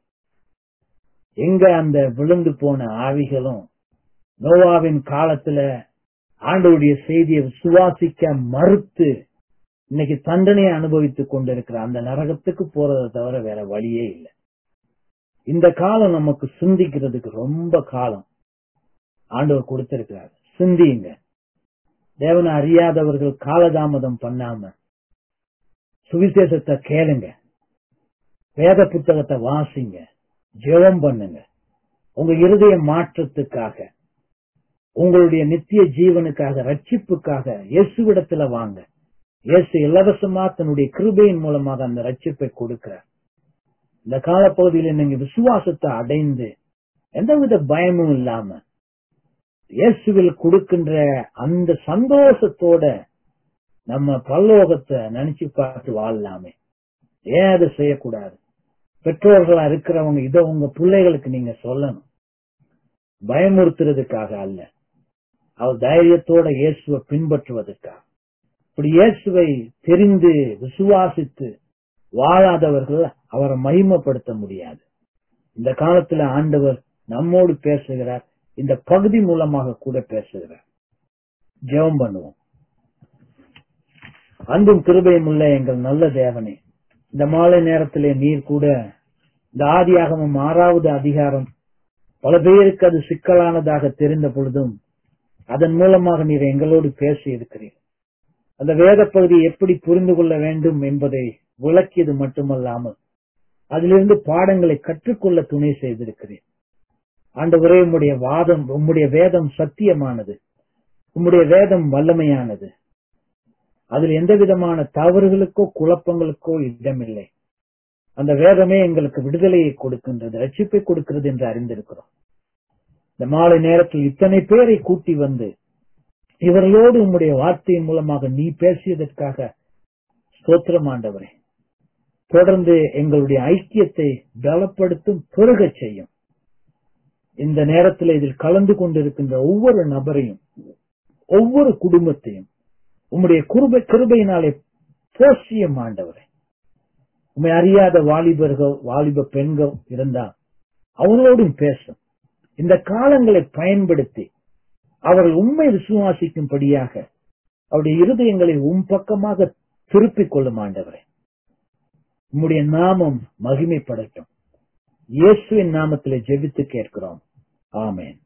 எங்க அந்த விழுந்து போன ஆவிகளும் நோவாவின் காலத்துல ஆண்டவருடைய செய்தியை விசுவாசிக்க மறுத்து இன்னைக்கு தண்டனையை அனுபவித்துக் கொண்டிருக்கிற அந்த நரகத்துக்கு போறதை தவிர வேற வழியே இல்லை இந்த காலம் நமக்கு சிந்திக்கிறதுக்கு ரொம்ப காலம் ஆண்டவர் கொடுத்திருக்கிறார் சிந்தியுங்க தேவனை அறியாதவர்கள் காலதாமதம் பண்ணாம சுவிசேஷத்தை கேளுங்க வேத புத்தகத்தை வாசிங்க ஜெபம் பண்ணுங்க உங்க இருதய மாற்றத்துக்காக உங்களுடைய நித்திய ஜீவனுக்காக ரட்சிப்புக்காக இயேசுவிடத்துல வாங்க இயேசு இலவசமா தன்னுடைய கிருபையின் மூலமாக அந்த ரட்சிப்பை கொடுக்கிறார் இந்த காலப்பகுதியில நீங்க விசுவாசத்தை அடைந்து எந்தவித பயமும் இல்லாம இயேசுவில் கொடுக்கின்ற அந்த சந்தோஷத்தோட நம்ம பல்லோகத்தை நினைச்சு பார்த்து வாழலாமே ஏன் அதை செய்யக்கூடாது பெற்றோர்களா இருக்கிறவங்க இதை உங்க பிள்ளைகளுக்கு நீங்க சொல்லணும் பயமுறுத்துறதுக்காக அல்ல அவர் தைரியத்தோட இயேசுவை பின்பற்றுவதற்காக இப்படி இயேசுவை தெரிந்து விசுவாசித்து வாழாதவர்கள் அவரை மகிமைப்படுத்த முடியாது இந்த காலத்துல ஆண்டவர் நம்மோடு பேசுகிறார் இந்த பகுதி மூலமாக கூட பேசுகிறார் ஜெபம் பண்ணுவோம் அன்பும் கிருபையும் உள்ள எங்கள் நல்ல தேவனே இந்த மாலை நேரத்திலே நீர் கூட இந்த ஆதியாகமம் ஆறாவது அதிகாரம் பல பேருக்கு அது சிக்கலானதாக தெரிந்த பொழுதும் அதன் மூலமாக நீர் எங்களோடு பேசி இருக்கிறீர் அந்த வேத பகுதியை எப்படி புரிந்து கொள்ள வேண்டும் என்பதை விளக்கியது மட்டுமல்லாமல் அதிலிருந்து பாடங்களை கற்றுக்கொள்ள துணை செய்திருக்கிறேன் ஆண்டவரே உம்முடைய வாதம் உம்முடைய வேதம் சத்தியமானது உம்முடைய வேதம் வல்லமையானது அதில் எந்த விதமான தவறுகளுக்கோ குழப்பங்களுக்கோ இடமில்லை அந்த வேதமே எங்களுக்கு விடுதலையை கொடுக்கின்றது ரட்சிப்பை கொடுக்கிறது என்று அறிந்திருக்கிறோம் இந்த மாலை நேரத்தில் இத்தனை பேரை கூட்டி வந்து இவர்களோடு உம்முடைய வார்த்தையின் மூலமாக நீ பேசியதற்காக ஸ்தோத்திரம் ஆண்டவரே தொடர்ந்து எங்களுடைய ஐக்கியத்தை பலப்படுத்தும் பெருகச் செய்யும் இந்த நேரத்தில் இதில் கலந்து கொண்டிருக்கின்ற ஒவ்வொரு நபரையும் ஒவ்வொரு குடும்பத்தையும் உம்முடைய குருபை கிருபையினாலே போசியம் ஆண்டவரே உண்மை அறியாத வாலிபர்கள் வாலிப பெண்கள் இருந்தா அவர்களோடும் பேசும் இந்த காலங்களை பயன்படுத்தி அவர்கள் உண்மை விசுவாசிக்கும்படியாக அவருடைய இருதயங்களை உம் பக்கமாக திருப்பிக் கொள்ளும் ஆண்டவரே உம்முடைய நாமம் மகிமைப்படட்டும் இயேசுவின் நாமத்திலே ஜெபித்து கேட்கிறோம் ஆமென்